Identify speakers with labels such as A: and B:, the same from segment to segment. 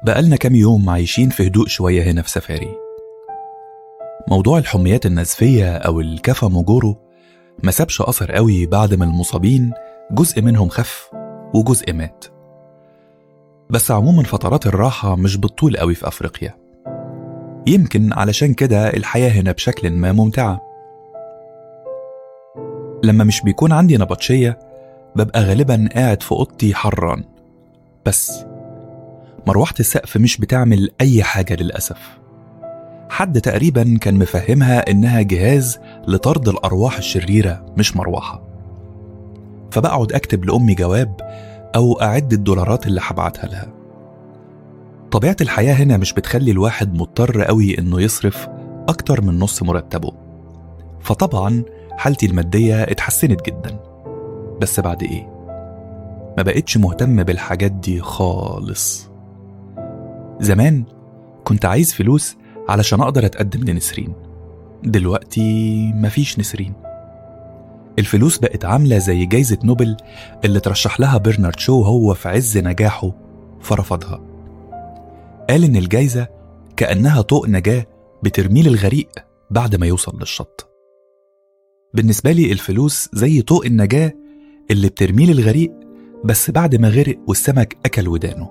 A: بقالنا كام يوم عايشين في هدوء شوية هنا في سفاري موضوع الحميات النزفية أو الكفا موجورو ما سابش أثر قوي بعد ما المصابين جزء منهم خف وجزء مات بس عموما فترات الراحة مش بالطول قوي في أفريقيا يمكن علشان كده الحياة هنا بشكل ما ممتعة لما مش بيكون عندي نبطشية ببقى غالبا قاعد في أوضتي حران بس مروحة السقف مش بتعمل أي حاجة للأسف حد تقريبا كان مفهمها إنها جهاز لطرد الأرواح الشريرة مش مروحة فبقعد أكتب لأمي جواب أو أعد الدولارات اللي هبعتها لها طبيعة الحياة هنا مش بتخلي الواحد مضطر قوي إنه يصرف أكتر من نص مرتبه فطبعا حالتي المادية اتحسنت جدا بس بعد إيه؟ ما بقتش مهتم بالحاجات دي خالص زمان كنت عايز فلوس علشان أقدر أتقدم لنسرين دلوقتي مفيش نسرين الفلوس بقت عاملة زي جايزة نوبل اللي ترشح لها برنارد شو هو في عز نجاحه فرفضها قال إن الجايزة كأنها طوق نجاة بترميه للغريق بعد ما يوصل للشط بالنسبة لي الفلوس زي طوق النجاة اللي بترميه للغريق بس بعد ما غرق والسمك أكل ودانه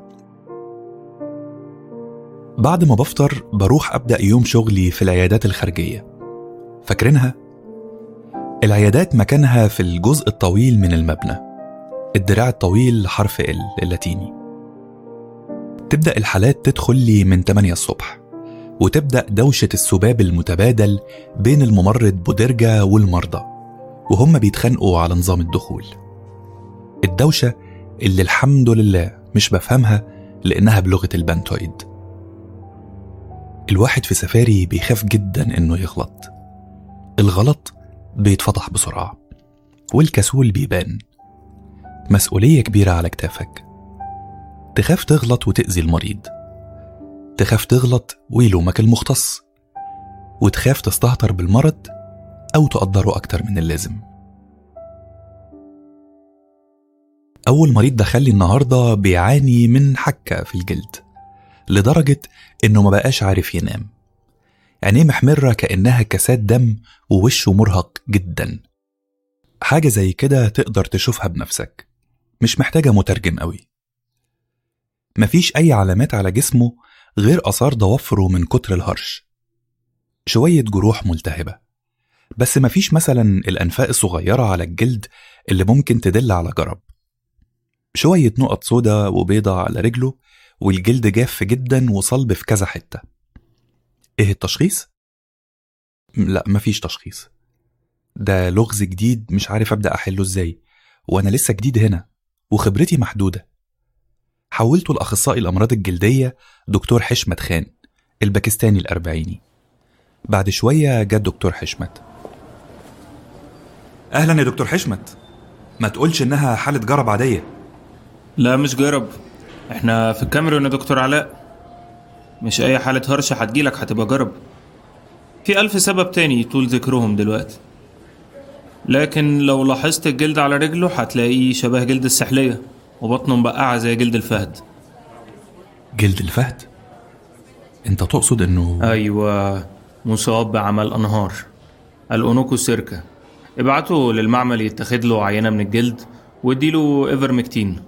A: بعد ما بفطر بروح أبدأ يوم شغلي في العيادات الخارجية فاكرينها؟ العيادات مكانها في الجزء الطويل من المبنى الدراع الطويل حرف ال اللاتيني تبدأ الحالات تدخل لي من 8 الصبح وتبدأ دوشة السباب المتبادل بين الممرض بودرجة والمرضى وهم بيتخانقوا على نظام الدخول الدوشة اللي الحمد لله مش بفهمها لأنها بلغة البانتويد الواحد في سفاري بيخاف جدا إنه يغلط الغلط بيتفضح بسرعة والكسول بيبان مسؤولية كبيرة على كتافك تخاف تغلط وتأذي المريض تخاف تغلط ويلومك المختص وتخاف تستهتر بالمرض أو تقدره أكتر من اللازم أول مريض دخلي النهاردة بيعاني من حكة في الجلد لدرجة إنه ما بقاش عارف ينام عينيه محمرة كأنها كاسات دم ووشه مرهق جدا حاجة زي كده تقدر تشوفها بنفسك مش محتاجة مترجم قوي مفيش أي علامات على جسمه غير آثار ضوافره من كتر الهرش شوية جروح ملتهبة بس مفيش مثلا الأنفاق الصغيرة على الجلد اللي ممكن تدل على جرب شوية نقط سودا وبيضة على رجله والجلد جاف جدا وصلب في كذا حتة ايه التشخيص؟ لا مفيش تشخيص ده لغز جديد مش عارف أبدأ أحله ازاي وأنا لسه جديد هنا وخبرتي محدودة حولته لأخصائي الأمراض الجلدية دكتور حشمت خان الباكستاني الأربعيني بعد شوية جه دكتور حشمت أهلا يا دكتور حشمت ما تقولش إنها حالة جرب عادية
B: لا مش جرب احنا في الكاميرون يا دكتور علاء مش اي حالة هرش هتجيلك هتبقى جرب في ألف سبب تاني طول ذكرهم دلوقتي لكن لو لاحظت الجلد على رجله هتلاقيه شبه جلد السحلية وبطنه مبقعة زي جلد الفهد
A: جلد الفهد انت تقصد انه
B: أيوة مصاب بعمل أنهار الأونوكو سيركا ابعته للمعمل يتاخد له عينة من الجلد واديله ايفرمكتين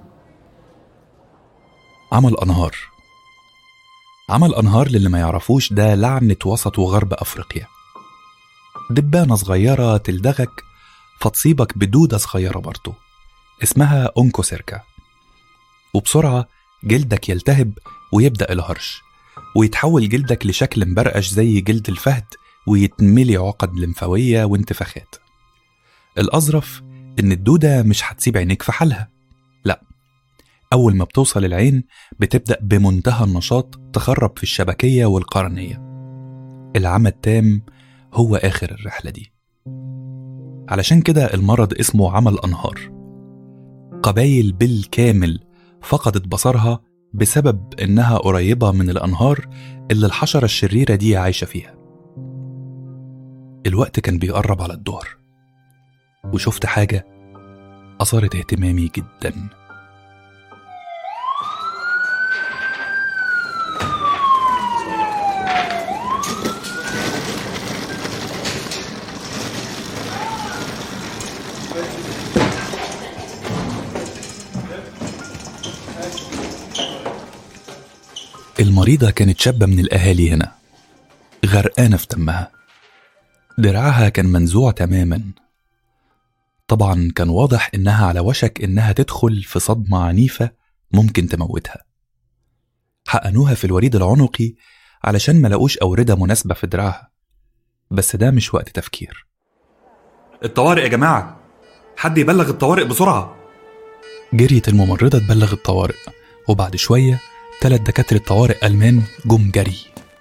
A: عمل أنهار عمل أنهار للي ما يعرفوش ده لعنة وسط وغرب أفريقيا دبانة صغيرة تلدغك فتصيبك بدودة صغيرة برضه اسمها أونكوسيركا وبسرعة جلدك يلتهب ويبدأ الهرش ويتحول جلدك لشكل مبرقش زي جلد الفهد ويتملي عقد لمفاوية وانتفاخات الأظرف إن الدودة مش هتسيب عينيك في حالها لأ أول ما بتوصل العين بتبدأ بمنتهى النشاط تخرب في الشبكية والقرنية العمى التام هو آخر الرحلة دي علشان كده المرض اسمه عمى الأنهار قبايل بالكامل فقدت بصرها بسبب إنها قريبة من الأنهار اللي الحشرة الشريرة دي عايشة فيها الوقت كان بيقرب على الظهر وشفت حاجة أثارت اهتمامي جدا المريضة كانت شابة من الأهالي هنا غرقانة في دمها دراعها كان منزوع تماما طبعا كان واضح إنها على وشك إنها تدخل في صدمة عنيفة ممكن تموتها حقنوها في الوريد العنقي علشان ما لقوش أوردة مناسبة في دراعها بس ده مش وقت تفكير
C: الطوارئ يا جماعة حد يبلغ الطوارئ بسرعة
A: جريت الممرضة تبلغ الطوارئ وبعد شوية تلات دكاترة طوارئ ألمان جم جري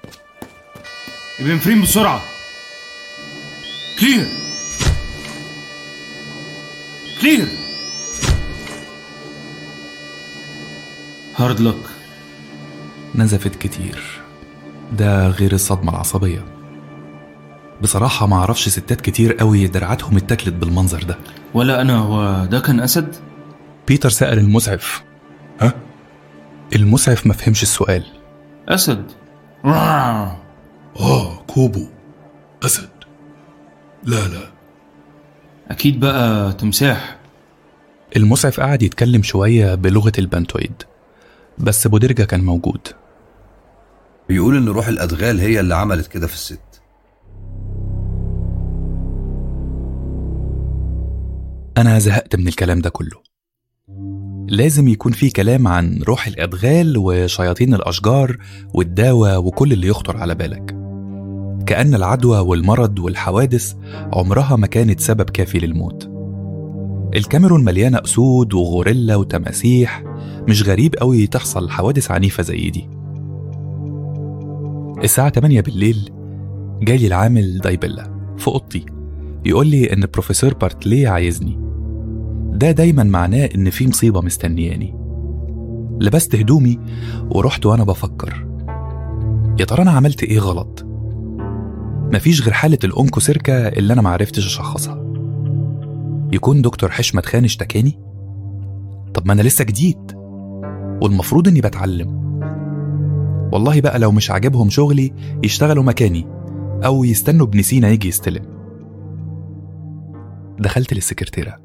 B: ابن فريم بسرعة كلير كلير هارد لك
A: نزفت كتير ده غير الصدمة العصبية بصراحة ما اعرفش ستات كتير قوي دراعاتهم اتاكلت بالمنظر ده
B: ولا أنا هو ده كان أسد؟
A: بيتر سأل المسعف ها؟ المسعف ما فهمش السؤال
B: أسد
C: آه كوبو أسد لا لا
B: أكيد بقى تمساح
A: المسعف قعد يتكلم شوية بلغة البنتويد بس بودرجة كان موجود
D: بيقول ان روح الادغال هي اللي عملت كده في الست
A: أنا زهقت من الكلام ده كله لازم يكون في كلام عن روح الأدغال وشياطين الأشجار والدواء وكل اللي يخطر على بالك كأن العدوى والمرض والحوادث عمرها ما كانت سبب كافي للموت الكاميرون مليانة أسود وغوريلا وتماسيح مش غريب قوي تحصل حوادث عنيفة زي دي الساعة 8 بالليل جالي العامل دايبيلا في أوضتي يقول لي إن بروفيسور بارتلي عايزني ده دايما معناه إن في مصيبة مستنياني لبست هدومي ورحت وأنا بفكر يا ترى أنا عملت إيه غلط مفيش غير حالة الأونكوسيركا اللي أنا معرفتش أشخصها يكون دكتور حشمت خان اشتكاني طب ما أنا لسه جديد والمفروض إني بتعلم والله بقى لو مش عاجبهم شغلي يشتغلوا مكاني أو يستنوا ابن سينا يجي يستلم دخلت للسكرتيرة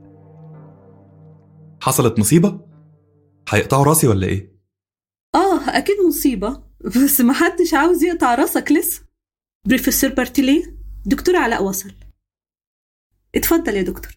C: حصلت مصيبة؟ هيقطعوا راسي ولا إيه؟
E: آه أكيد مصيبة بس محدش عاوز يقطع راسك لسه بروفيسور بارتيلي دكتور علاء وصل اتفضل يا دكتور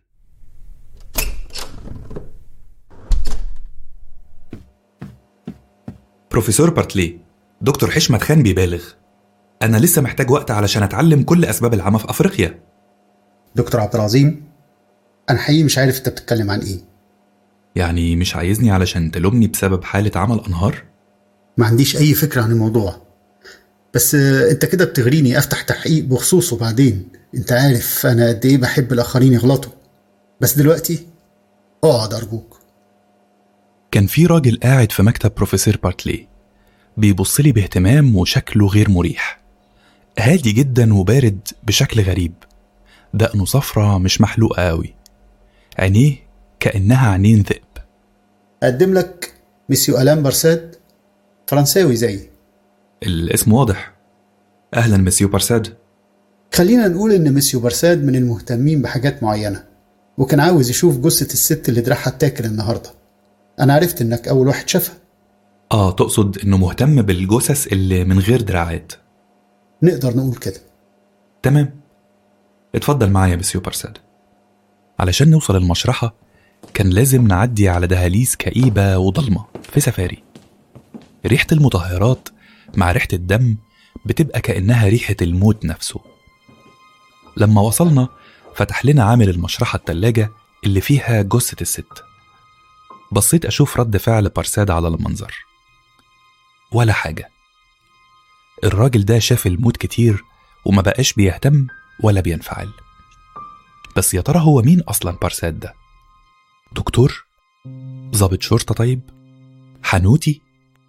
C: بروفيسور بارتلي دكتور حشمت خان بيبالغ أنا لسه محتاج وقت علشان أتعلم كل أسباب العمى في أفريقيا
F: دكتور عبد العظيم انا حقيقي مش عارف انت بتتكلم عن ايه
A: يعني مش عايزني علشان تلومني بسبب حالة عمل أنهار؟
F: ما عنديش اي فكره عن الموضوع بس آه، انت كده بتغريني افتح تحقيق بخصوصه بعدين انت عارف انا قد ايه بحب الاخرين يغلطوا بس دلوقتي اقعد ارجوك
A: كان في راجل قاعد في مكتب بروفيسور بارتلي بيبص لي باهتمام وشكله غير مريح هادي جدا وبارد بشكل غريب دقنه صفرة مش محلوقة قوي عينيه كأنها عينين ذئب
F: اقدم لك مسيو الان بارساد فرنساوي زيي
A: الاسم واضح أهلا مسيو بارساد
F: خلينا نقول ان مسيو بارساد من المهتمين بحاجات معينه وكان عاوز يشوف جثه الست اللي دراعها اتاكل النهارده انا عرفت انك اول واحد شافها
A: آه تقصد إنه مهتم بالجثث اللي من غير دراعات
F: نقدر نقول كده
A: تمام اتفضل معايا يا مسيو بارساد علشان نوصل المشرحة كان لازم نعدي على دهاليز كئيبة وضلمة في سفاري ريحة المطهرات مع ريحة الدم بتبقى كأنها ريحة الموت نفسه لما وصلنا فتح لنا عامل المشرحة التلاجة اللي فيها جثة الست بصيت أشوف رد فعل بارساد على المنظر ولا حاجة الراجل ده شاف الموت كتير وما بقاش بيهتم ولا بينفعل بس يا ترى هو مين أصلا بارساد ده؟ دكتور؟ ضابط شرطة طيب؟ حنوتي؟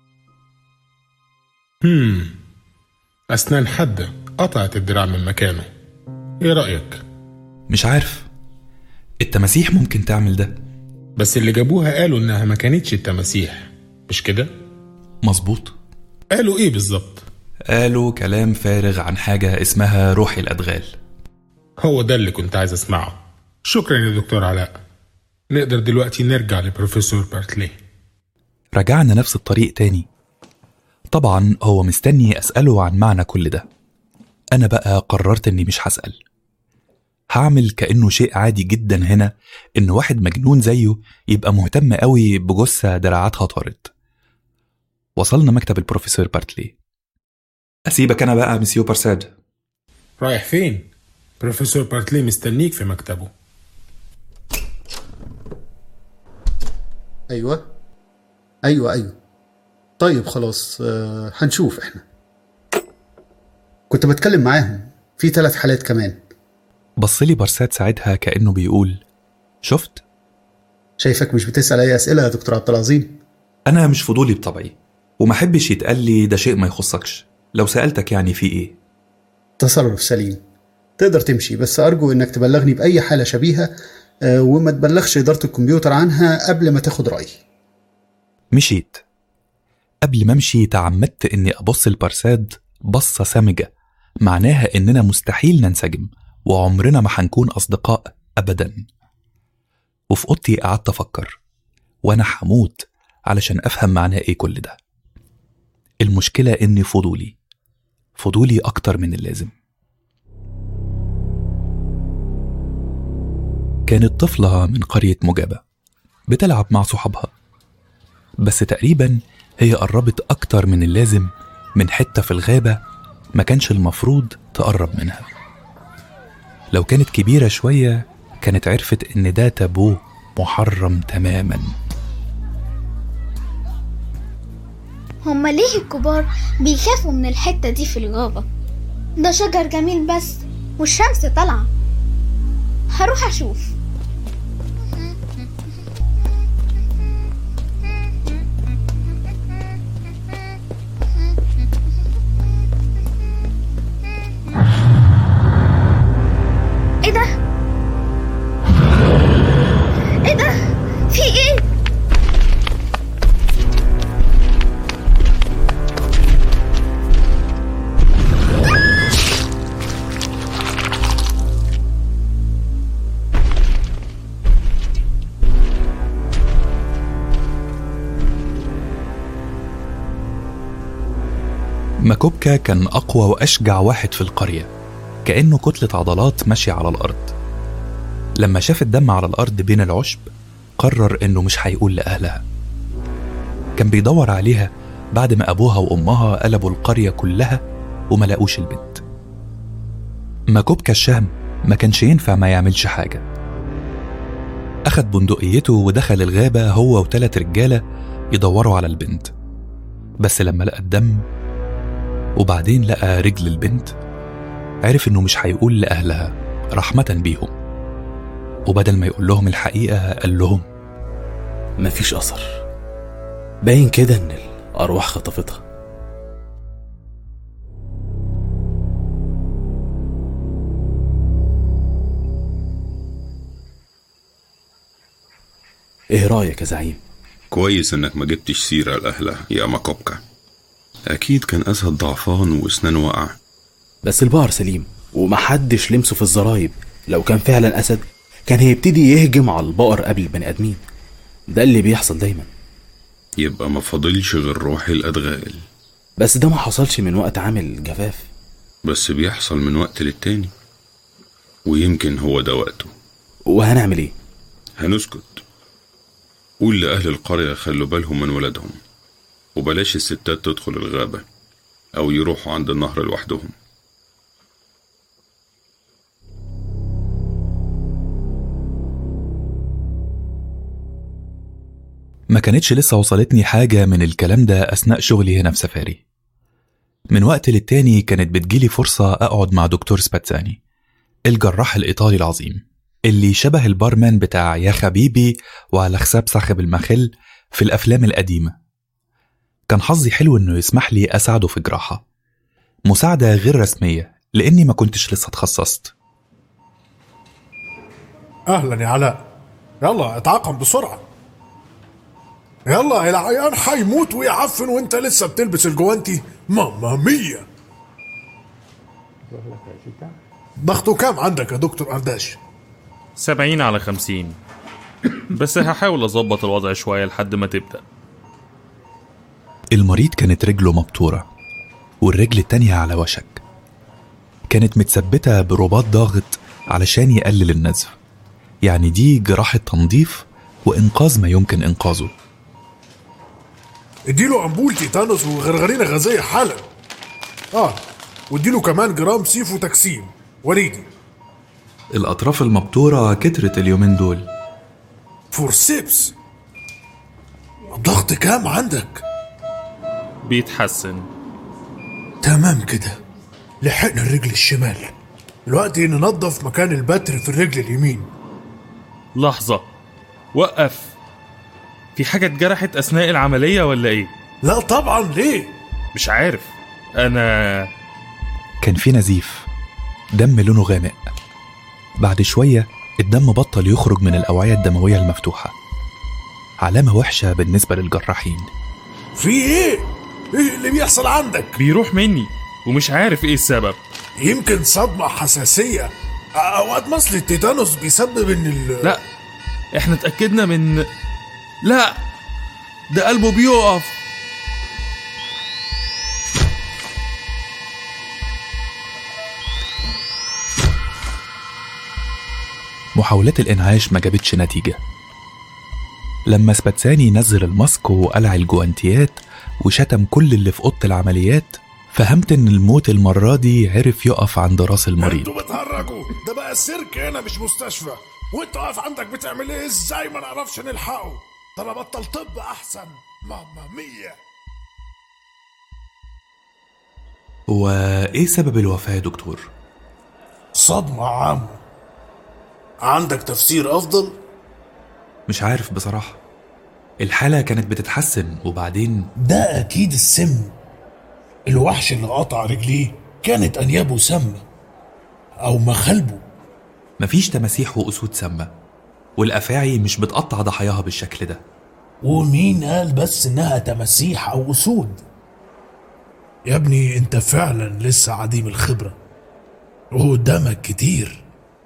G: هم أسنان حادة قطعت الدراع من مكانه إيه رأيك؟
A: مش عارف التماسيح ممكن تعمل ده
G: بس اللي جابوها قالوا إنها ما كانتش التماسيح مش كده؟
A: مظبوط
G: قالوا إيه بالظبط؟
A: قالوا كلام فارغ عن حاجة اسمها روح الأدغال
G: هو ده اللي كنت عايز أسمعه شكرا يا دكتور علاء نقدر دلوقتي نرجع لبروفيسور بارتلي
A: رجعنا نفس الطريق تاني طبعا هو مستني أسأله عن معنى كل ده أنا بقى قررت إني مش هسأل هعمل كأنه شيء عادي جدا هنا إن واحد مجنون زيه يبقى مهتم قوي بجثة دراعاتها طارت وصلنا مكتب البروفيسور بارتلي
C: أسيبك أنا بقى مسيو بارساد
G: رايح فين؟ بروفيسور بارتلي مستنيك في مكتبه
F: ايوه ايوه ايوه طيب خلاص آه، هنشوف احنا كنت بتكلم معاهم في ثلاث حالات كمان
A: بصلي بارسات ساعتها كأنه بيقول شفت
F: شايفك مش بتسأل اي اسئلة يا دكتور عبد العظيم
C: أنا مش فضولي بطبعي وما أحبش يتقال لي ده شيء ما يخصكش لو سألتك يعني في إيه
F: تصرف سليم تقدر تمشي بس ارجو انك تبلغني باي حالة شبيهة آه، وما تبلغش إدارة الكمبيوتر عنها قبل ما تاخد رأيي
A: مشيت قبل ما امشي تعمدت اني ابص لبارساد بصة سامجة معناها اننا مستحيل ننسجم وعمرنا ما هنكون اصدقاء ابدا وفي اوضتي قعدت افكر وانا هموت علشان افهم معناه ايه كل ده المشكلة اني فضولي فضولي اكتر من اللازم كانت طفلة من قرية مجابة بتلعب مع صحابها بس تقريبا هي قربت أكتر من اللازم من حتة في الغابة ما كانش المفروض تقرب منها لو كانت كبيرة شوية كانت عرفت إن ده تابو محرم تماما
H: هما ليه الكبار بيخافوا من الحتة دي في الغابة ده شجر جميل بس والشمس طالعة هروح أشوف ايه ده؟ ايه ده؟ في ايه؟
A: ماكوبكا كان أقوى وأشجع واحد في القرية كأنه كتلة عضلات ماشية على الأرض لما شاف الدم على الأرض بين العشب قرر إنه مش هيقول لأهلها كان بيدور عليها بعد ما أبوها وأمها قلبوا القرية كلها وما لقوش البنت ماكوبكا الشهم ما كانش ينفع ما يعملش حاجة أخد بندقيته ودخل الغابة هو وتلات رجالة يدوروا على البنت بس لما لقى الدم وبعدين لقى رجل البنت عرف انه مش هيقول لأهلها رحمة بيهم وبدل ما يقول لهم الحقيقة قال لهم
I: مفيش أثر باين كده إن الأرواح خطفتها إيه رأيك يا زعيم؟
J: كويس انك ما جبتش سيرة لأهلها يا ماكوبكا أكيد كان أسد ضعفان وأسنانه واقعة
I: بس البقر سليم ومحدش لمسه في الزرايب لو كان فعلا أسد كان هيبتدي يهجم على البقر قبل البني آدمين ده اللي بيحصل دايما
J: يبقى ما فاضلش غير روح الأدغال
I: بس ده ما حصلش من وقت عامل جفاف
J: بس بيحصل من وقت للتاني ويمكن هو ده وقته
I: وهنعمل ايه؟
J: هنسكت قول لأهل القرية خلوا بالهم من ولادهم وبلاش الستات تدخل الغابة أو يروحوا عند النهر لوحدهم
A: ما كانتش لسه وصلتني حاجة من الكلام ده أثناء شغلي هنا في سفاري من وقت للتاني كانت بتجيلي فرصة أقعد مع دكتور سباتزاني الجراح الإيطالي العظيم اللي شبه البارمان بتاع يا حبيبي وعلى حساب صاحب المخل في الأفلام القديمة كان حظي حلو إنه يسمح لي أساعده في جراحة مساعدة غير رسمية لأني ما كنتش لسه اتخصصت
K: اهلا يا علاء يلا اتعاقم بسرعه يلا العيان هيموت ويعفن وانت لسه بتلبس الجوانتي ماما مية ضغطه كام عندك يا دكتور أرداش
L: سبعين على خمسين بس هحاول أظبط الوضع شوية لحد ما تبدأ
A: المريض كانت رجله مبتورة والرجل التانية على وشك كانت متثبتة برباط ضاغط علشان يقلل النزف يعني دي جراحة تنظيف وإنقاذ ما يمكن إنقاذه
K: اديله امبول تيتانوس وغرغرينه غازيه حالا اه واديله كمان جرام سيفو تكسيم وريدي
C: الأطراف المبتورة كترت اليومين دول
K: فورسيبس الضغط كام عندك
L: بيتحسن
K: تمام كده لحقنا الرجل الشمال الوقت ننظف مكان البتر في الرجل اليمين
L: لحظة وقف في حاجة اتجرحت أثناء العملية ولا إيه؟
K: لا طبعا ليه؟
L: مش عارف أنا
A: كان في نزيف دم لونه غامق بعد شوية الدم بطل يخرج من الأوعية الدموية المفتوحة علامة وحشة بالنسبة للجراحين
K: في ايه؟ ايه اللي بيحصل عندك؟
L: بيروح مني ومش عارف إيه السبب
K: يمكن صدمة حساسية اوقات مصل التيتانوس بيسبب ان ال
L: لا احنا اتأكدنا من لا ده قلبه بيقف
A: محاولات الإنعاش ما جابتش نتيجة لما سباتساني نزل الماسك وقلع الجوانتيات وشتم كل اللي في أوضة العمليات فهمت إن الموت المرة دي عرف يقف عند راس المريض
K: انتوا بتهرجوا ده بقى سيرك هنا مش مستشفى وانت واقف عندك بتعمل ايه ازاي ما نعرفش نلحقه ده انا بطل طب احسن ماما مية
C: وإيه سبب الوفاة يا دكتور؟
K: صدمة عامة عندك تفسير افضل
C: مش عارف بصراحة الحالة كانت بتتحسن وبعدين
K: ده اكيد السم الوحش اللي قطع رجليه كانت انيابه سامة او مخالبه
C: مفيش تماسيح وأسود سامة والأفاعي مش بتقطع ضحاياها بالشكل ده
K: ومين قال بس انها تماسيح او اسود يا ابني انت فعلا لسه عديم الخبرة وقدامك كتير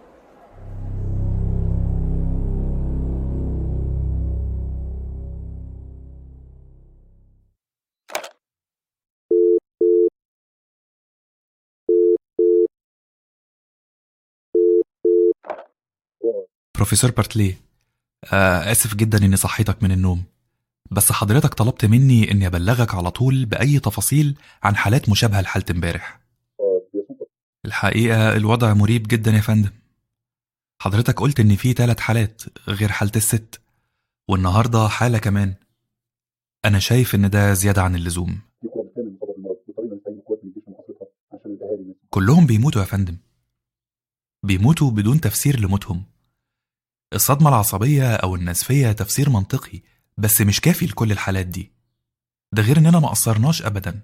C: بروفيسور بارتلي آه آسف جدا إني صحيتك من النوم بس حضرتك طلبت مني إني أبلغك على طول بأي تفاصيل عن حالات مشابهة لحالة امبارح الحقيقة الوضع مريب جدا يا فندم حضرتك قلت إن في ثلاث حالات غير حالة الست والنهاردة حالة كمان أنا شايف إن ده زيادة عن اللزوم كلهم بيموتوا يا فندم بيموتوا بدون تفسير لموتهم الصدمة العصبية أو النزفية تفسير منطقي بس مش كافي لكل الحالات دي ده غير إننا ما قصرناش أبدا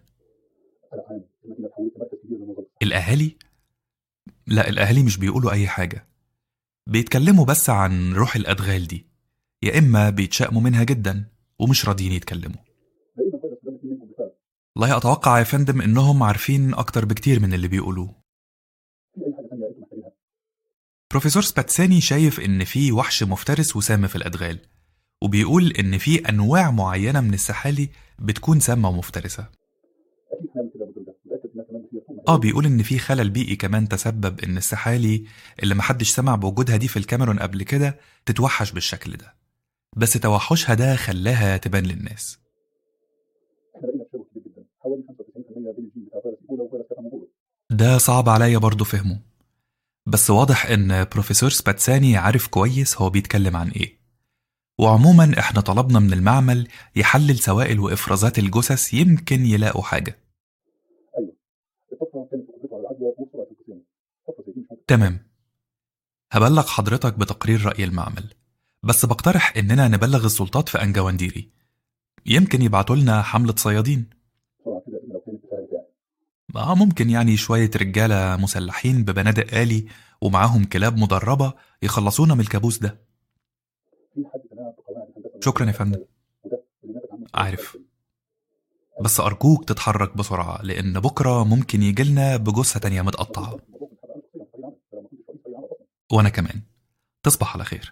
C: الأهالي؟ لا الأهالي مش بيقولوا أي حاجة بيتكلموا بس عن روح الأدغال دي يا إما بيتشائموا منها جدا ومش راضيين يتكلموا والله أتوقع يا فندم إنهم عارفين أكتر بكتير من اللي بيقولوه بروفيسور سباتساني شايف إن في وحش مفترس وسام في الأدغال وبيقول إن في أنواع معينة من السحالي بتكون سامة ومفترسة آه بيقول إن في خلل بيئي كمان تسبب إن السحالي اللي محدش سمع بوجودها دي في الكاميرون قبل كده تتوحش بالشكل ده بس توحشها ده خلاها تبان للناس ده صعب عليا برضه فهمه بس واضح ان بروفيسور سباتساني عارف كويس هو بيتكلم عن ايه وعموما احنا طلبنا من المعمل يحلل سوائل وافرازات الجثث يمكن يلاقوا حاجه تمام هبلغ حضرتك بتقرير رأي المعمل بس بقترح إننا نبلغ السلطات في أنجوانديري يمكن يبعتوا لنا حملة صيادين آه ممكن يعني شوية رجالة مسلحين ببنادق آلي ومعاهم كلاب مدربة يخلصونا من الكابوس ده شكرا يا فندم عارف بس أرجوك تتحرك بسرعة لأن بكرة ممكن يجيلنا بجثة تانية متقطعة وأنا كمان تصبح على خير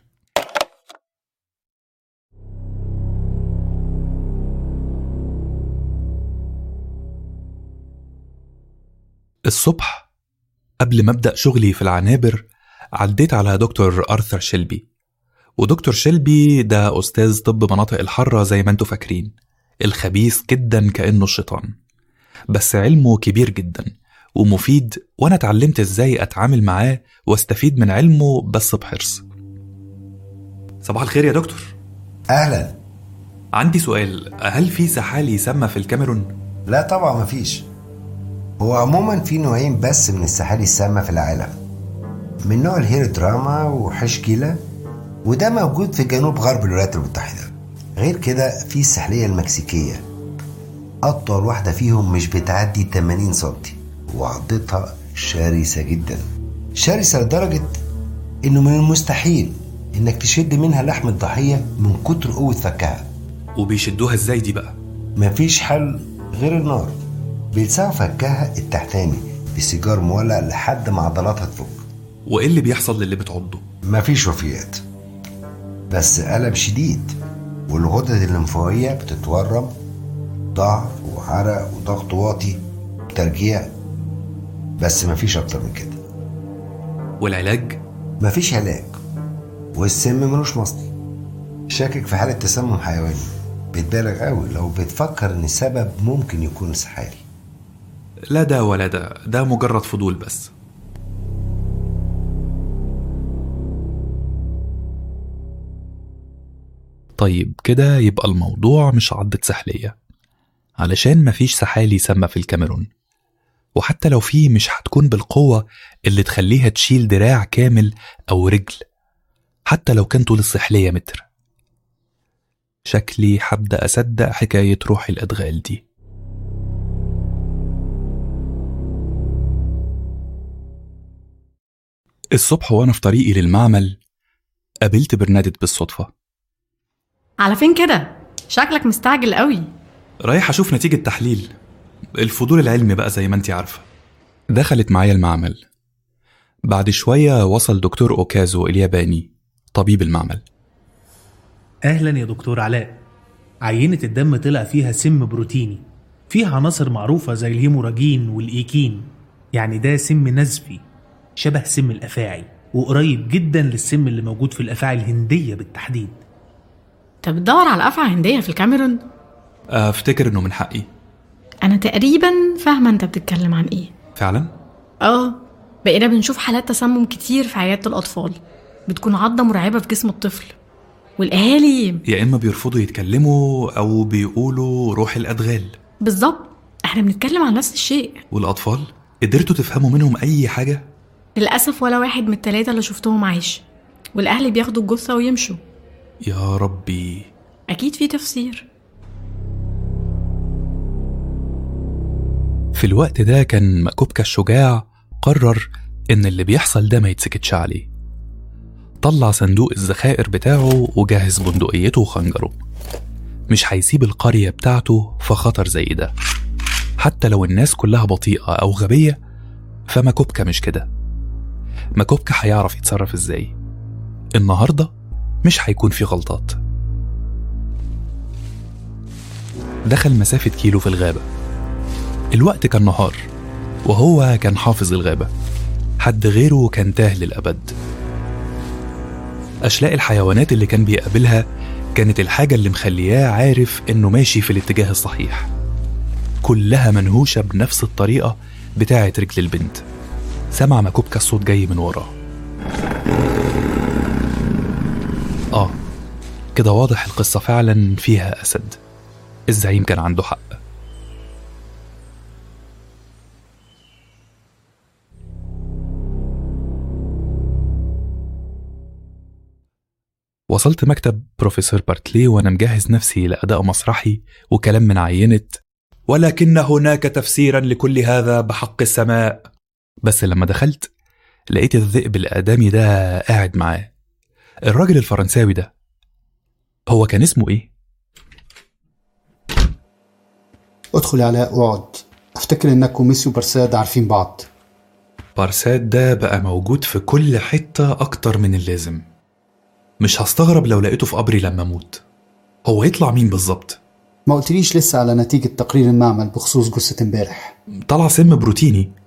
C: الصبح قبل ما أبدأ شغلي في العنابر عديت على دكتور أرثر شيلبي ودكتور شيلبي ده أستاذ طب مناطق الحارة زي ما انتوا فاكرين الخبيث جدا كأنه الشيطان بس علمه كبير جدا ومفيد وأنا اتعلمت إزاي أتعامل معاه واستفيد من علمه بس بحرص صباح الخير يا دكتور
M: اهلا
C: عندي سؤال هل في سحالي سامة في الكاميرون؟
M: لا طبعا مفيش هو عموما في نوعين بس من السحالي السامة في العالم من نوع الهيرودراما وحشكيلة وده موجود في جنوب غرب الولايات المتحدة غير كده في السحلية المكسيكية أطول واحدة فيهم مش بتعدي 80 سنتي وعضتها شرسة جدا شرسة لدرجة إنه من المستحيل إنك تشد منها لحم الضحية من كتر قوة فكها
C: وبيشدوها ازاي دي بقى؟
M: مفيش حل غير النار بيلسعوا فكها التحتاني بسيجار مولع لحد ما عضلاتها تفك
C: وايه اللي بيحصل للي بتعضه؟
M: مفيش وفيات بس ألم شديد والغدد الليمفاوية بتتورم ضعف وعرق وضغط واطي ترجيع بس مفيش أكتر من كده
C: والعلاج؟
M: مفيش علاج والسم ملوش مصل شاكك في حالة تسمم حيواني بتبالغ قوي لو بتفكر ان السبب ممكن يكون سحالي
C: لا ده ولا ده ده مجرد فضول بس طيب كده يبقى الموضوع مش عضة سحلية علشان مفيش سحالي سامة في الكاميرون وحتى لو في مش هتكون بالقوة اللي تخليها تشيل دراع كامل أو رجل حتى لو كان طول السحلية متر شكلي هبدأ أصدق حكاية روح الأدغال دي الصبح وأنا في طريقي للمعمل قابلت برنادت بالصدفة
N: على فين كده شكلك مستعجل قوي
C: رايح أشوف نتيجة تحليل الفضول العلمي بقى زي ما انتي عارفة دخلت معايا المعمل بعد شوية وصل دكتور أوكازو الياباني طبيب المعمل
O: اهلا يا دكتور علاء عينة الدم طلع فيها سم بروتيني فيها عناصر معروفة زي الهيموراجين والإيكين يعني ده سم نزفي شبه سم الأفاعي وقريب جدا للسم اللي موجود في الأفاعي الهندية بالتحديد
N: انت بتدور على أفعى هندية في الكاميرون
C: أفتكر إنه من حقي
N: أنا تقريبا فاهمة أنت بتتكلم عن إيه
C: فعلا؟
N: اه بقينا بنشوف حالات تسمم كتير في عيادة الأطفال بتكون عضة مرعبة في جسم الطفل والأهالي
C: يا إما بيرفضوا يتكلموا أو بيقولوا روح الأدغال
N: بالظبط احنا بنتكلم عن نفس الشيء
C: والأطفال قدرتوا تفهموا منهم أي حاجة؟
N: للأسف ولا واحد من التلاتة اللي شفتهم عايش والأهل بياخدوا الجثة ويمشوا
C: يا ربي
N: أكيد في تفسير
C: في الوقت ده كان مكوبكا الشجاع قرر إن اللي بيحصل ده ما يتسكتش عليه طلع صندوق الذخائر بتاعه وجهز بندقيته وخنجره مش هيسيب القرية بتاعته في خطر زي ده حتى لو الناس كلها بطيئة أو غبية فماكوبكا مش كده ماكوبكا هيعرف يتصرف ازاي النهاردة مش هيكون في غلطات دخل مسافة كيلو في الغابة الوقت كان نهار وهو كان حافظ الغابة حد غيره كان تاه للأبد أشلاء الحيوانات اللي كان بيقابلها كانت الحاجة اللي مخلياه عارف إنه ماشي في الاتجاه الصحيح كلها منهوشة بنفس الطريقة بتاعة رجل البنت سمع مكوبكا الصوت جاي من وراه آه كده واضح القصة فعلا فيها أسد الزعيم كان عنده حق وصلت مكتب بروفيسور بارتلي وأنا مجهز نفسي لأداء مسرحي وكلام من عينة ولكن هناك تفسيرا لكل هذا بحق السماء بس لما دخلت لقيت الذئب الآدمي ده قاعد معاه الراجل الفرنساوي ده هو كان اسمه ايه؟
F: ادخل يا علاء واقعد افتكر انك وميسيو برساد عارفين بعض
C: بارساد ده بقى موجود في كل حتة أكتر من اللازم مش هستغرب لو لقيته في قبري لما أموت هو يطلع مين بالظبط؟
F: ما قلتليش لسه على نتيجة تقرير المعمل بخصوص جثة امبارح
C: طلع سم بروتيني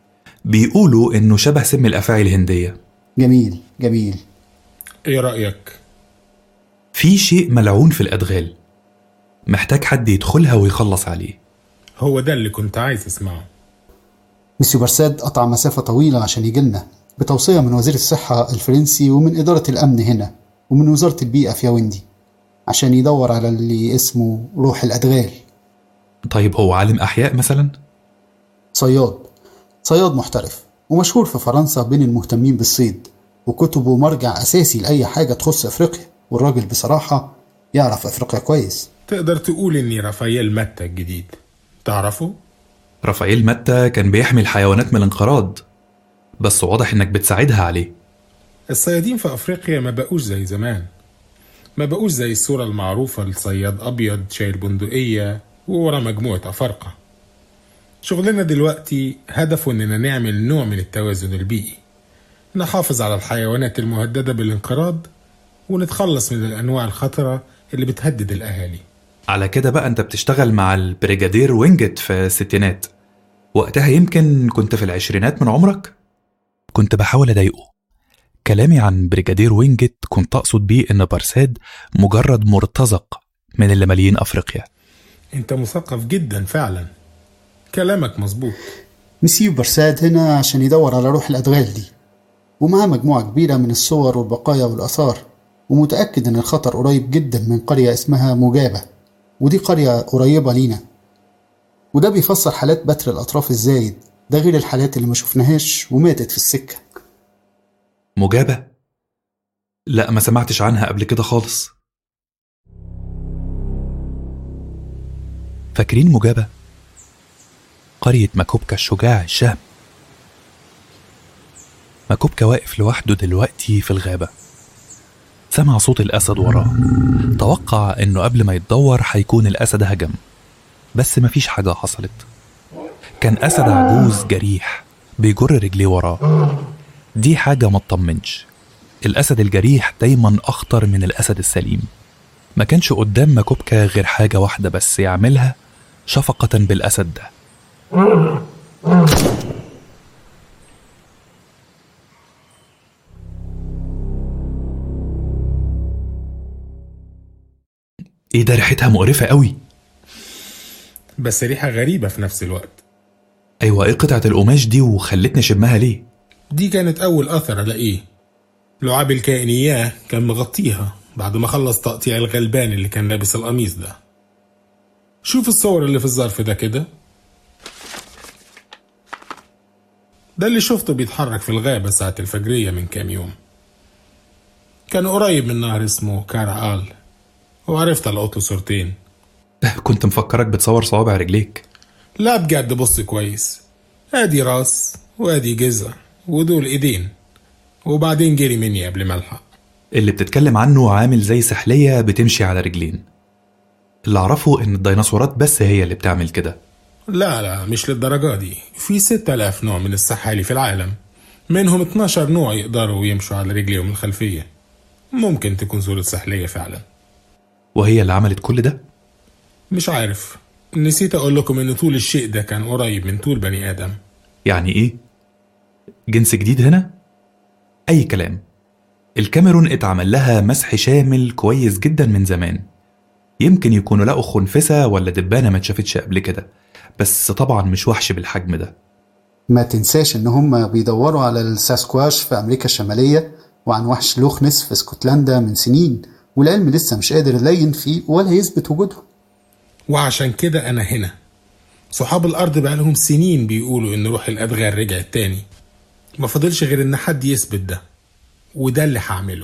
C: بيقولوا إنه شبه سم الأفاعي الهندية
F: جميل جميل
G: ايه رأيك؟
C: في شيء ملعون في الأدغال محتاج حد يدخلها ويخلص عليه
G: هو ده اللي كنت عايز اسمعه
F: مسيو برساد قطع مسافة طويلة عشان يجيلنا بتوصية من وزير الصحة الفرنسي ومن إدارة الأمن هنا ومن وزارة البيئة في ياوندي عشان يدور على اللي اسمه روح الأدغال
C: طيب هو عالم أحياء مثلا؟
F: صياد صياد محترف ومشهور في فرنسا بين المهتمين بالصيد وكتبه مرجع أساسي لأي حاجة تخص أفريقيا والراجل بصراحة يعرف أفريقيا كويس
G: تقدر تقول اني رافائيل متى الجديد تعرفه؟
C: رافائيل متى كان بيحمي الحيوانات من الانقراض بس واضح إنك بتساعدها عليه
G: الصيادين في افريقيا ما بقوش زي زمان ما بقوش زي الصورة المعروفة لصياد أبيض شايل بندقية وورا مجموعة أفارقة شغلنا دلوقتي هدفه إننا نعمل نوع من التوازن البيئي نحافظ على الحيوانات المهددة بالانقراض ونتخلص من الأنواع الخطرة اللي بتهدد الأهالي
C: على كده بقى أنت بتشتغل مع البريجادير وينجت في الستينات وقتها يمكن كنت في العشرينات من عمرك؟ كنت بحاول أضايقه كلامي عن بريجادير وينجت كنت أقصد بيه إن بارساد مجرد مرتزق من اللي ماليين أفريقيا
G: أنت مثقف جدا فعلا كلامك مظبوط
F: مسيو برساد هنا عشان يدور على روح الأدغال دي ومعاه مجموعة كبيرة من الصور والبقايا والآثار ومتأكد إن الخطر قريب جدا من قرية اسمها مجابة ودي قرية قريبة لينا وده بيفسر حالات بتر الأطراف الزايد ده غير الحالات اللي ما شفناهاش وماتت في السكة
C: مجابة؟ لا ما سمعتش عنها قبل كده خالص فاكرين مجابة؟ قرية مكوبكا الشجاع الشهم مكوبكا واقف لوحده دلوقتي في الغابة سمع صوت الأسد وراه توقع إنه قبل ما يتدور هيكون الأسد هجم بس مفيش حاجة حصلت كان أسد عجوز جريح بيجر رجليه وراه دي حاجة ما تطمنش الأسد الجريح دايما أخطر من الأسد السليم ما كانش قدام مكوبكا غير حاجة واحدة بس يعملها شفقة بالأسد ده ايه ده ريحتها مقرفة قوي
G: بس ريحة غريبة في نفس الوقت
C: ايوه ايه قطعة القماش دي وخلتني اشمها ليه
G: دي كانت أول أثر ألاقيه لعاب الكائنياه كان مغطيها بعد ما خلص تقطيع الغلبان اللي كان لابس القميص ده شوف الصور اللي في الظرف ده كده ده اللي شفته بيتحرك في الغابة ساعة الفجرية من كام يوم كان قريب من نهر اسمه كارعال وعرفت ألقط له صورتين
C: كنت مفكرك بتصور صوابع رجليك
G: لا بجد بص كويس ادي راس وادي جذع ودول ايدين وبعدين جري مني قبل ما الحق
C: اللي بتتكلم عنه عامل زي سحلية بتمشي على رجلين اللي أعرفه إن الديناصورات بس هي اللي بتعمل كده
G: لا لا مش للدرجة دي في 6000 نوع من السحالي في العالم منهم 12 نوع يقدروا يمشوا على رجليهم الخلفية ممكن تكون صورة سحلية فعلا
C: وهي اللي عملت كل ده؟
G: مش عارف نسيت أقول لكم إن طول الشيء ده كان قريب من طول بني آدم
C: يعني إيه؟ جنس جديد هنا؟ أي كلام الكاميرون اتعمل لها مسح شامل كويس جدا من زمان يمكن يكونوا لقوا خنفسة ولا دبانة ما اتشافتش قبل كده بس طبعا مش وحش بالحجم ده
F: ما تنساش ان هم بيدوروا على الساسكواش في امريكا الشمالية وعن وحش لوخنس في اسكتلندا من سنين والعلم لسه مش قادر يلين فيه ولا يثبت وجودهم
G: وعشان كده أنا هنا صحاب الأرض بقالهم سنين بيقولوا إن روح الأدغال رجعت تاني ما فاضلش غير إن حد يثبت ده وده اللي هعمله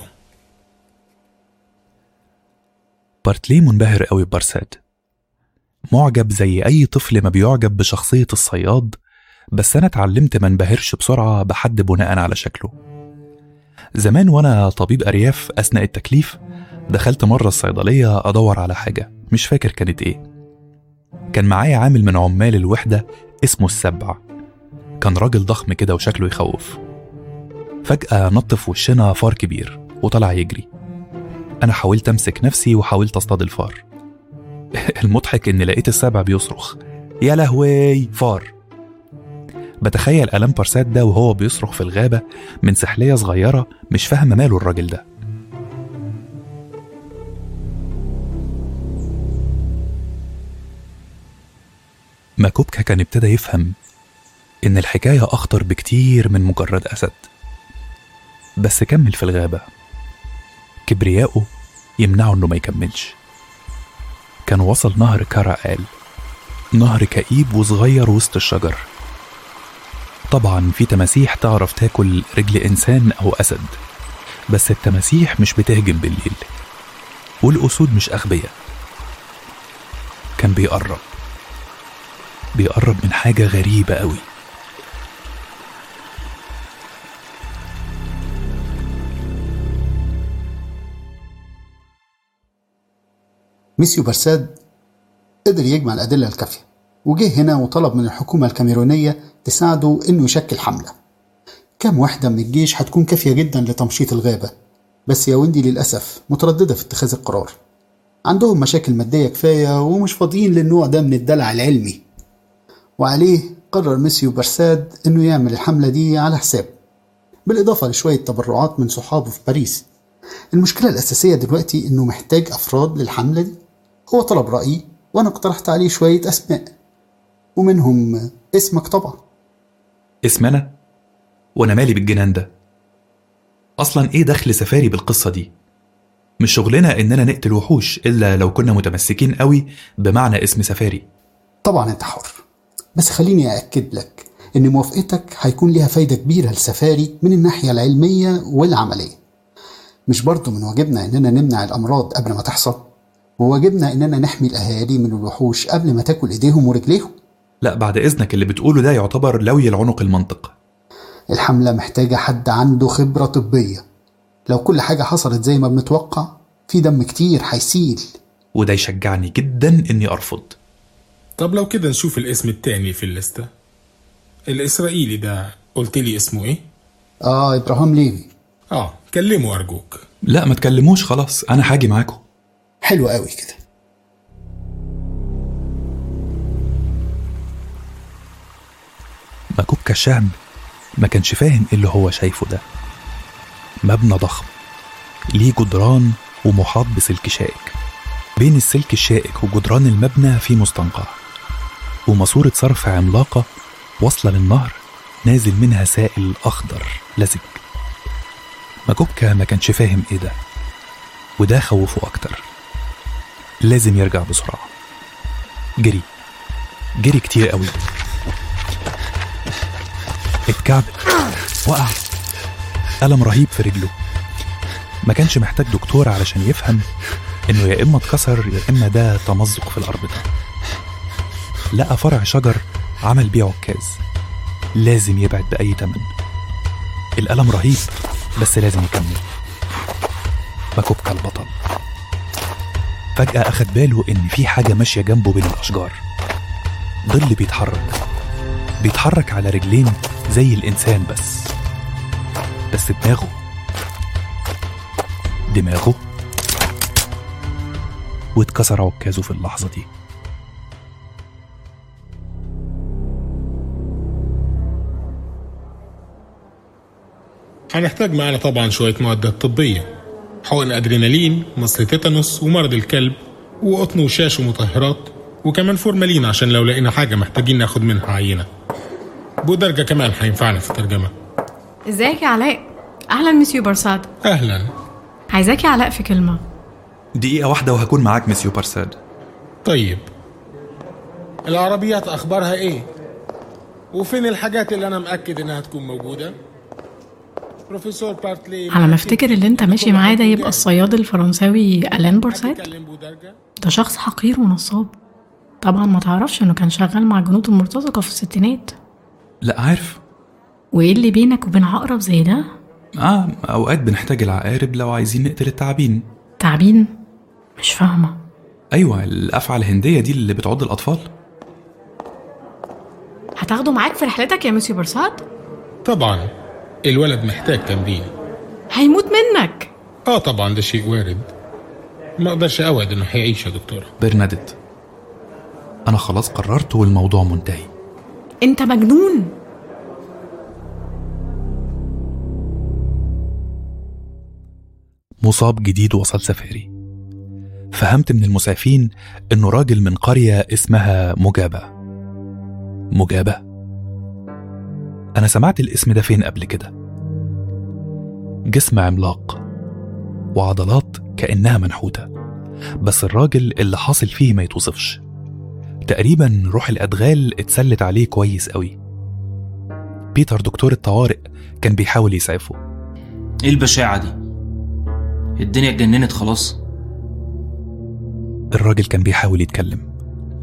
C: بارتلي منبهر قوي ببارساد معجب زي أي طفل ما بيعجب بشخصية الصياد بس أنا اتعلمت ما انبهرش بسرعة بحد بناء على شكله زمان وأنا طبيب أرياف أثناء التكليف دخلت مرة الصيدلية أدور على حاجة مش فاكر كانت إيه كان معايا عامل من عمال الوحدة اسمه السبع كان راجل ضخم كده وشكله يخوف فجأة نط في وشنا فار كبير وطلع يجري أنا حاولت أمسك نفسي وحاولت أصطاد الفار المضحك إن لقيت السبع بيصرخ يا لهوي فار
A: بتخيل ألان بارسات ده وهو بيصرخ في الغابة من سحلية صغيرة مش فاهمة ماله الراجل ده ماكوبكا كان ابتدى يفهم إن الحكاية أخطر بكتير من مجرد أسد بس كمل في الغابة كبرياءه يمنعه إنه ما يكملش كان وصل نهر كاراقال نهر كئيب وصغير وسط الشجر طبعا في تماسيح تعرف تاكل رجل إنسان أو أسد بس التماسيح مش بتهجم بالليل والأسود مش أغبياء كان بيقرب بيقرب من حاجة غريبة قوي
F: ميسيو برساد قدر يجمع الأدلة الكافية وجه هنا وطلب من الحكومة الكاميرونية تساعده إنه يشكل حملة كام وحدة من الجيش هتكون كافية جدا لتمشيط الغابة بس يا ويندي للأسف مترددة في اتخاذ القرار عندهم مشاكل مادية كفاية ومش فاضيين للنوع ده من الدلع العلمي وعليه قرر ميسيو برساد إنه يعمل الحملة دي على حسابه بالإضافة لشوية تبرعات من صحابه في باريس المشكلة الأساسية دلوقتي إنه محتاج أفراد للحملة دي هو طلب رأيي وأنا اقترحت عليه شوية أسماء ومنهم اسمك طبعا
A: اسمنا وأنا مالي بالجنان ده أصلا إيه دخل سفاري بالقصة دي مش شغلنا إننا نقتل وحوش إلا لو كنا متمسكين قوي بمعنى اسم سفاري
F: طبعا أنت حر بس خليني أأكد لك إن موافقتك هيكون ليها فايدة كبيرة لسفاري من الناحية العلمية والعملية مش برضه من واجبنا إننا نمنع الأمراض قبل ما تحصل وواجبنا إننا نحمي الأهالي من الوحوش قبل ما تاكل إيديهم ورجليهم
A: لا بعد إذنك اللي بتقوله ده يعتبر لوي العنق المنطق
F: الحملة محتاجة حد عنده خبرة طبية لو كل حاجة حصلت زي ما بنتوقع في دم كتير هيسيل
A: وده يشجعني جدا إني أرفض
G: طب لو كده نشوف الاسم التاني في الليستة الإسرائيلي ده قلت لي اسمه إيه؟
F: آه إبراهام ليفي
G: آه كلمه أرجوك
A: لا ما تكلموش خلاص أنا حاجي معاكم
F: حلو قوي كده
A: مكوكا الشهم ما كانش فاهم ايه اللي هو شايفه ده مبنى ضخم ليه جدران ومحاط بسلك شائك بين السلك الشائك وجدران المبنى في مستنقع وماسورة صرف عملاقة واصلة للنهر نازل منها سائل أخضر لزج مكوكا ما كانش فاهم ايه ده وده خوفه أكتر لازم يرجع بسرعة جري جري كتير قوي اتكعبل وقع ألم رهيب في رجله ما كانش محتاج دكتور علشان يفهم إنه يا إما اتكسر يا إما ده تمزق في الأربطة لقى فرع شجر عمل بيه عكاز لازم يبعد بأي تمن الألم رهيب بس لازم يكمل مكوبكا البطل فجأة أخد باله إن في حاجة ماشية جنبه بين الأشجار ظل بيتحرك بيتحرك على رجلين زي الإنسان بس بس دماغه دماغه واتكسر عكازه في اللحظة دي
G: هنحتاج معانا طبعا شوية معدات طبية حقن أدرينالين مصل تيتانوس ومرض الكلب وقطن وشاش ومطهرات وكمان فورمالين عشان لو لقينا حاجة محتاجين ناخد منها عينة بودرجة كمان هينفعنا في الترجمة
N: ازيك يا علاء اهلا مسيو برساد
G: أهلا
N: عايزاك يا علاء في كلمه
A: دقيقة واحدة وهكون معاك مسيو بارساد
G: طيب العربيات أخبارها إيه؟ وفين الحاجات اللي أنا مأكد إنها تكون موجودة؟ بروفيسور بارتلي
N: على ما افتكر اللي انت ماشي معاه ده يبقى الصياد الفرنساوي الان بورسات ده شخص حقير ونصاب طبعا ما تعرفش انه كان شغال مع جنود المرتزقه في الستينات
A: لا عارف
N: وايه اللي بينك وبين عقرب زي ده
A: آه أوقات بنحتاج العقارب لو عايزين نقتل التعابين
N: تعبين مش فاهمه
A: أيوة الأفعى الهندية دي اللي بتعض الأطفال
N: هتاخده معاك في رحلتك يا مسيو برسات
G: طبعا الولد محتاج تمرين
N: هيموت منك
G: اه طبعا ده شيء وارد ما اقدرش اوعد انه هيعيش يا دكتورة
A: برنادت أنا خلاص قررت والموضوع منتهي
N: انت مجنون
A: مصاب جديد وصل سفاري فهمت من المسعفين إنه راجل من قرية اسمها مجابة مجابة أنا سمعت الاسم ده فين قبل كده جسم عملاق وعضلات كأنها منحوتة بس الراجل اللي حاصل فيه ما يتوصفش تقريبا روح الأدغال اتسلت عليه كويس قوي بيتر دكتور الطوارئ كان بيحاول يسعفه
B: ايه البشاعة دي الدنيا اتجننت خلاص
A: الراجل كان بيحاول يتكلم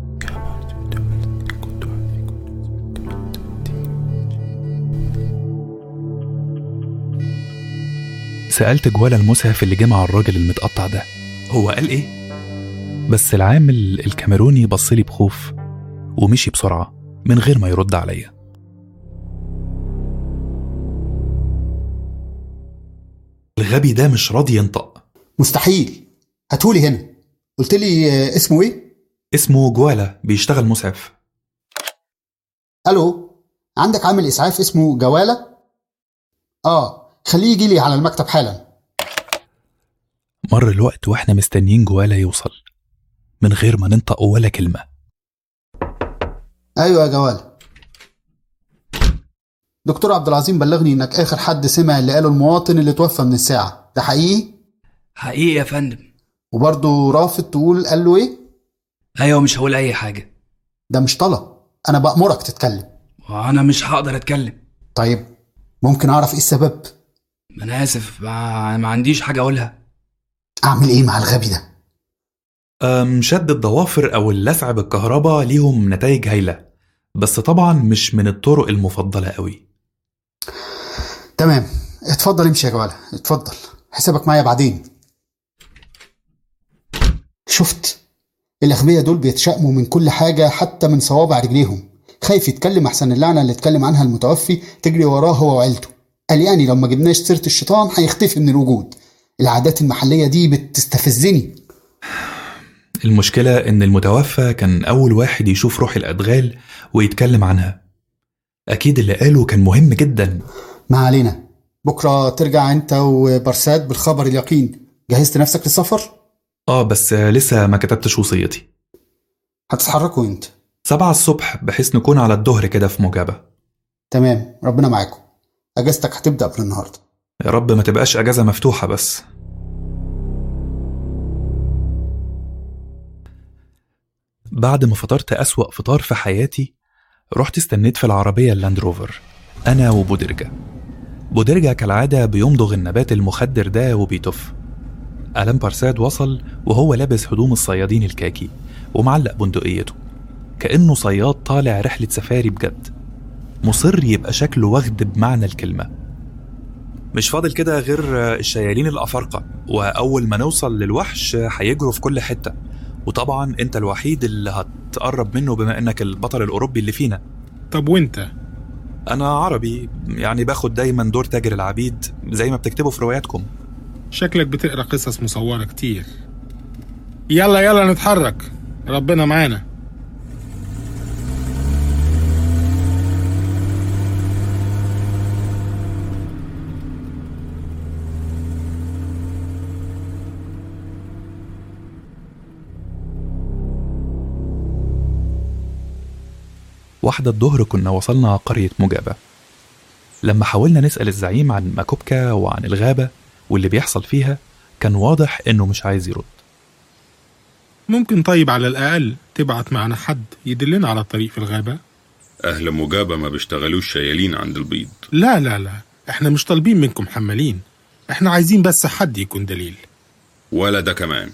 A: سألت جوالا المسعف اللي جه مع الراجل المتقطع ده هو قال ايه؟ بس العامل الكاميروني بصلي بخوف ومشي بسرعة من غير ما يرد عليا الغبي ده مش راضي ينطق
F: مستحيل هاتولي هنا قلت لي آه، اسمه ايه
A: اسمه جوالا بيشتغل مسعف
F: الو عندك عامل اسعاف اسمه جواله اه خليه يجي لي على المكتب حالا
A: مر الوقت واحنا مستنيين جوالا يوصل من غير ما ننطق ولا كلمة
F: ايوه يا جواله دكتور عبد العظيم بلغني انك اخر حد سمع اللي قاله المواطن اللي توفى من الساعه ده حقيقي
P: حقيقي يا فندم
F: وبرضه رافض تقول قال له ايه
P: ايوه مش هقول اي حاجه
F: ده مش طلب انا بأمرك تتكلم
P: وانا مش هقدر اتكلم
F: طيب ممكن اعرف ايه السبب
P: انا اسف ما, ما عنديش حاجه اقولها
F: اعمل ايه مع الغبي ده
A: أم شد الضوافر أو اللسع بالكهرباء ليهم نتائج هايلة بس طبعا مش من الطرق المفضلة قوي
F: تمام اتفضل امشي يا جواله اتفضل حسابك معايا بعدين شفت الاغبياء دول بيتشائموا من كل حاجه حتى من صوابع رجليهم خايف يتكلم احسن اللعنه اللي اتكلم عنها المتوفي تجري وراه هو وعيلته قال يعني لو ما جبناش سيره الشيطان هيختفي من الوجود العادات المحليه دي بتستفزني
A: المشكلة إن المتوفى كان أول واحد يشوف روح الأدغال ويتكلم عنها أكيد اللي قاله كان مهم جدا
F: ما علينا بكره ترجع انت وبرساد بالخبر اليقين جهزت نفسك للسفر
A: آه بس لسه ما كتبتش وصيتي
F: هتتحركوا انت
A: سبعة الصبح بحيث نكون على الظهر كده في مجابة
F: تمام ربنا معاكم اجازتك هتبدا من النهارده
A: يا رب ما تبقاش أجازة مفتوحة بس بعد ما فطرت أسوأ فطار في حياتي رحت استنيت في العربية اللاند روفر أنا وبودرجة بودرجة كالعادة بيمضغ النبات المخدر ده وبيتف ألان بارساد وصل وهو لابس هدوم الصيادين الكاكي ومعلق بندقيته كأنه صياد طالع رحلة سفاري بجد مصر يبقى شكله وغد بمعنى الكلمة مش فاضل كده غير الشيالين الأفارقة وأول ما نوصل للوحش هيجروا في كل حتة وطبعا انت الوحيد اللي هتقرب منه بما انك البطل الاوروبي اللي فينا
G: طب وانت
A: انا عربي يعني باخد دايما دور تاجر العبيد زي ما بتكتبوا في رواياتكم
G: شكلك بتقرا قصص مصوره كتير يلا يلا نتحرك ربنا معانا
A: واحدة الظهر كنا وصلنا قرية مجابة لما حاولنا نسأل الزعيم عن ماكوبكا وعن الغابة واللي بيحصل فيها كان واضح إنه مش عايز يرد
G: ممكن طيب على الأقل تبعت معنا حد يدلنا على الطريق في الغابة
J: أهل مجابة ما بيشتغلوش شيالين عند البيض
G: لا لا لا احنا مش طالبين منكم حمالين احنا عايزين بس حد يكون دليل
J: ولا ده كمان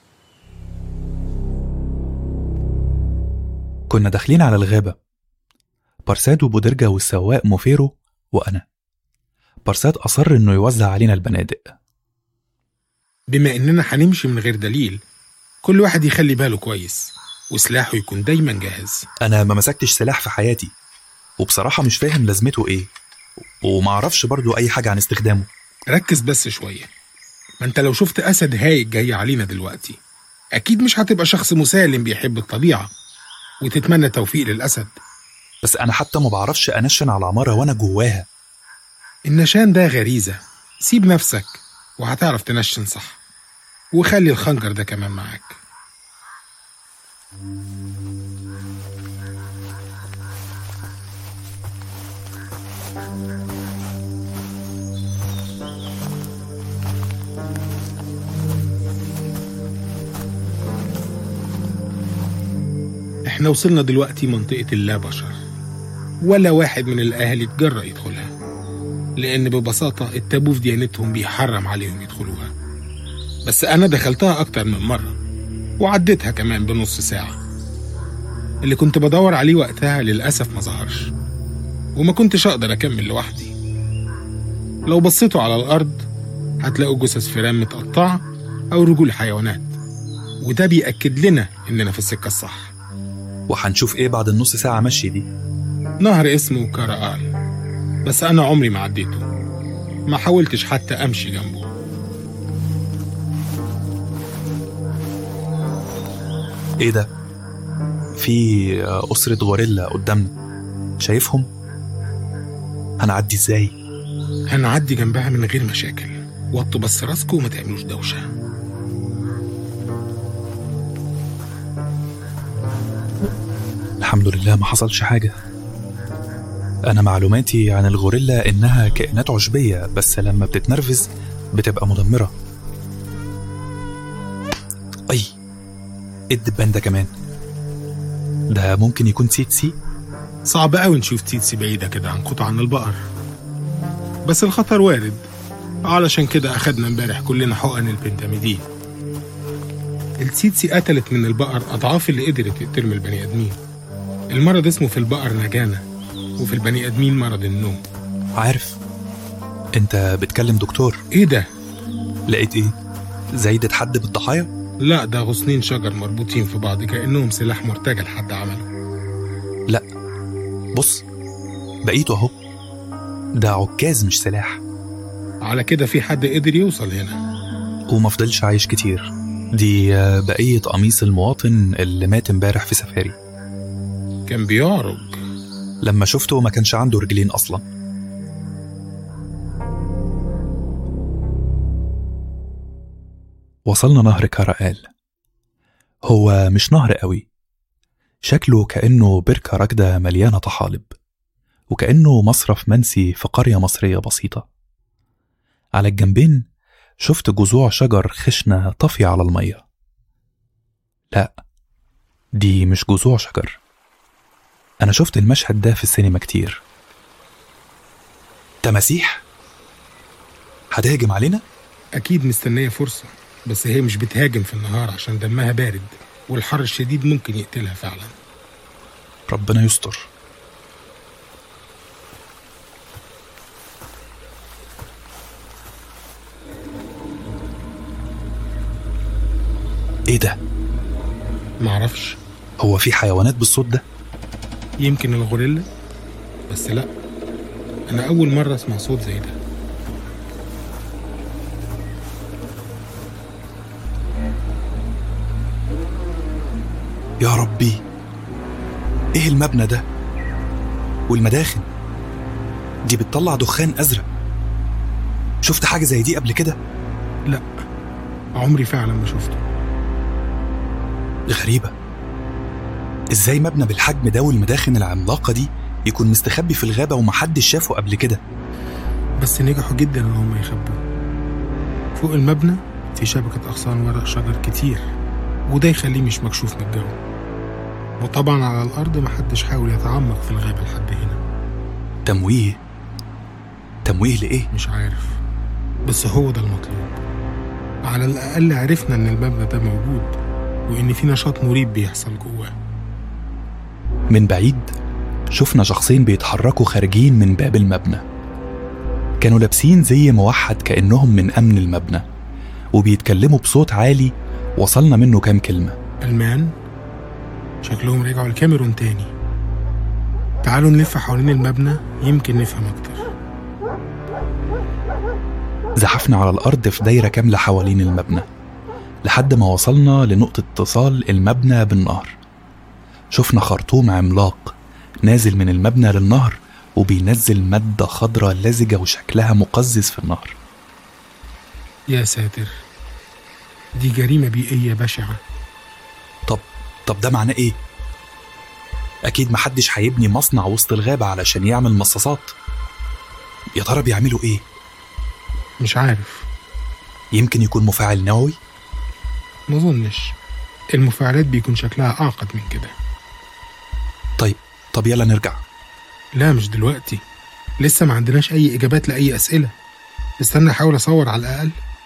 A: كنا داخلين على الغابة بارساد وبودرجة والسواق موفيرو وأنا بارساد أصر إنه يوزع علينا البنادق
G: بما إننا هنمشي من غير دليل كل واحد يخلي باله كويس وسلاحه يكون دايما جاهز
A: أنا ما مسكتش سلاح في حياتي وبصراحة مش فاهم لازمته إيه ومعرفش برضو أي حاجة عن استخدامه
G: ركز بس شوية ما انت لو شفت أسد هايج جاي علينا دلوقتي أكيد مش هتبقى شخص مسالم بيحب الطبيعة وتتمنى توفيق للأسد
A: بس أنا حتى ما بعرفش أنشن على عمارة وأنا جواها
G: النشان ده غريزة سيب نفسك وهتعرف تنشن صح وخلي الخنجر ده كمان معاك احنا وصلنا دلوقتي منطقة اللا بشر ولا واحد من الأهالي اتجرأ يدخلها لأن ببساطة التابو في ديانتهم بيحرم عليهم يدخلوها بس أنا دخلتها أكتر من مرة وعديتها كمان بنص ساعة اللي كنت بدور عليه وقتها للأسف ما ظهرش وما كنتش أقدر أكمل لوحدي لو بصيتوا على الأرض هتلاقوا جثث فيران متقطعة أو رجول حيوانات وده بيأكد لنا إننا في السكة الصح
A: وهنشوف ايه بعد النص ساعة مشي دي
G: نهر اسمه كاراال بس أنا عمري ما عديته ما حاولتش حتى أمشي جنبه
A: ايه ده في أسرة غوريلا قدامنا شايفهم هنعدي ازاي
G: هنعدي جنبها من غير مشاكل وطوا بس راسكم وما تعملوش دوشة
A: الحمد لله ما حصلش حاجة أنا معلوماتي عن الغوريلا إنها كائنات عشبية بس لما بتتنرفز بتبقى مدمرة أي إيه الدبان ده كمان ده ممكن يكون تيتسي
G: صعب قوي نشوف تيتسي بعيدة كده عن قطع عن البقر بس الخطر وارد علشان كده أخدنا امبارح كلنا حقن البنتاميدين التيتسي قتلت من البقر أضعاف اللي قدرت ترمي البني آدمين المرض اسمه في البقر نجانة وفي البني آدمين مرض النوم
A: عارف أنت بتكلم دكتور
G: إيه ده؟
A: لقيت إيه؟ زايدة حد بالضحايا؟
G: لا ده غصنين شجر مربوطين في بعض كأنهم سلاح مرتجل حد عمله
A: لا بص بقيته أهو ده عكاز مش سلاح
G: على كده في حد قدر يوصل هنا
A: وما فضلش عايش كتير دي بقية قميص المواطن اللي مات امبارح في سفاري
G: كان بيعرج
A: لما شفته ما كانش عنده رجلين أصلا وصلنا نهر كارائال هو مش نهر قوي شكله كأنه بركة راكدة مليانة طحالب وكأنه مصرف منسي في قرية مصرية بسيطة على الجنبين شفت جذوع شجر خشنة طافية على المية لا دي مش جذوع شجر أنا شفت المشهد ده في السينما كتير تماسيح هتهجم علينا؟
G: أكيد مستنية فرصة بس هي مش بتهاجم في النهار عشان دمها بارد والحر الشديد ممكن يقتلها فعلا
A: ربنا يستر ايه ده؟
G: معرفش
A: هو في حيوانات بالصوت ده؟
G: يمكن الغوريلا بس لا أنا أول مرة أسمع صوت زي ده
A: يا ربي ايه المبنى ده والمداخن دي بتطلع دخان ازرق شفت حاجه زي دي قبل كده
G: لا عمري فعلا ما شفته
A: غريبه ازاي مبنى بالحجم ده والمداخن العملاقه دي يكون مستخبي في الغابه ومحدش شافه قبل كده
G: بس نجحوا جدا ان هم يخبوه فوق المبنى في شبكة أغصان ورق شجر كتير وده يخليه مش مكشوف من الجو وطبعا على الأرض محدش حاول يتعمق في الغابة لحد هنا
A: تمويه تمويه لإيه؟
G: مش عارف بس هو ده المطلوب على الأقل عرفنا إن المبنى ده موجود وإن في نشاط مريب بيحصل جواه
A: من بعيد شفنا شخصين بيتحركوا خارجين من باب المبنى كانوا لابسين زي موحد كأنهم من أمن المبنى وبيتكلموا بصوت عالي وصلنا منه كام كلمة
G: ألمان شكلهم رجعوا الكاميرون تاني تعالوا نلف حوالين المبنى يمكن نفهم أكتر
A: زحفنا على الأرض في دايرة كاملة حوالين المبنى لحد ما وصلنا لنقطة اتصال المبنى بالنهر شفنا خرطوم عملاق نازل من المبنى للنهر وبينزل مادة خضراء لزجة وشكلها مقزز في النهر
G: يا ساتر دي جريمة بيئية بشعة
A: طب طب ده معناه ايه اكيد محدش هيبني مصنع وسط الغابة علشان يعمل مصاصات يا ترى بيعملوا ايه
G: مش عارف
A: يمكن يكون مفاعل نووي
G: ما اظنش المفاعلات بيكون شكلها اعقد من كده
A: طيب طب يلا نرجع
G: لا مش دلوقتي لسه ما عندناش اي اجابات لاي اسئله استنى احاول اصور على الاقل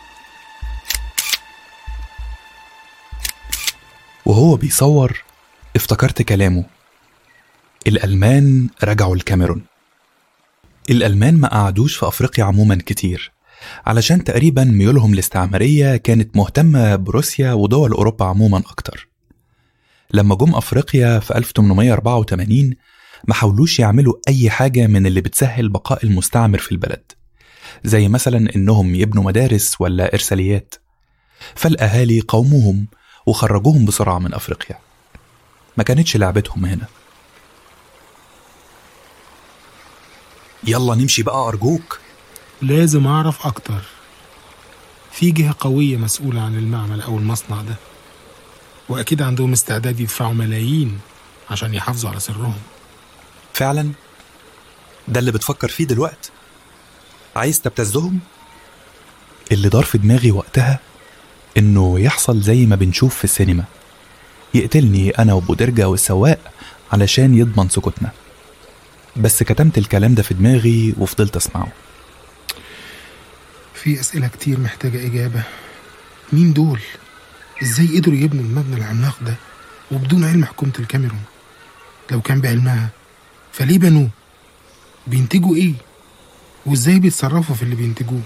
A: وهو بيصور افتكرت كلامه الألمان رجعوا الكاميرون الألمان ما قعدوش في أفريقيا عموما كتير علشان تقريبا ميولهم الاستعمارية كانت مهتمة بروسيا ودول أوروبا عموما أكتر لما جم أفريقيا في 1884 ما حاولوش يعملوا أي حاجة من اللي بتسهل بقاء المستعمر في البلد زي مثلا إنهم يبنوا مدارس ولا إرساليات فالأهالي قوموهم وخرجوهم بسرعة من أفريقيا ما كانتش لعبتهم هنا يلا نمشي بقى أرجوك
G: لازم اعرف اكتر في جهه قويه مسؤوله عن المعمل او المصنع ده واكيد عندهم استعداد يدفعوا ملايين عشان يحافظوا على سرهم
A: فعلا ده اللي بتفكر فيه دلوقت عايز تبتزهم اللي دار في دماغي وقتها انه يحصل زي ما بنشوف في السينما يقتلني انا وبودرجة والسواق علشان يضمن سكوتنا بس كتمت الكلام ده في دماغي وفضلت اسمعه
G: في اسئله كتير محتاجه اجابه مين دول ازاي قدروا يبنوا المبنى العملاق ده وبدون علم حكومه الكاميرون لو كان بعلمها فليه بنوه بينتجوا ايه وازاي بيتصرفوا في اللي بينتجوه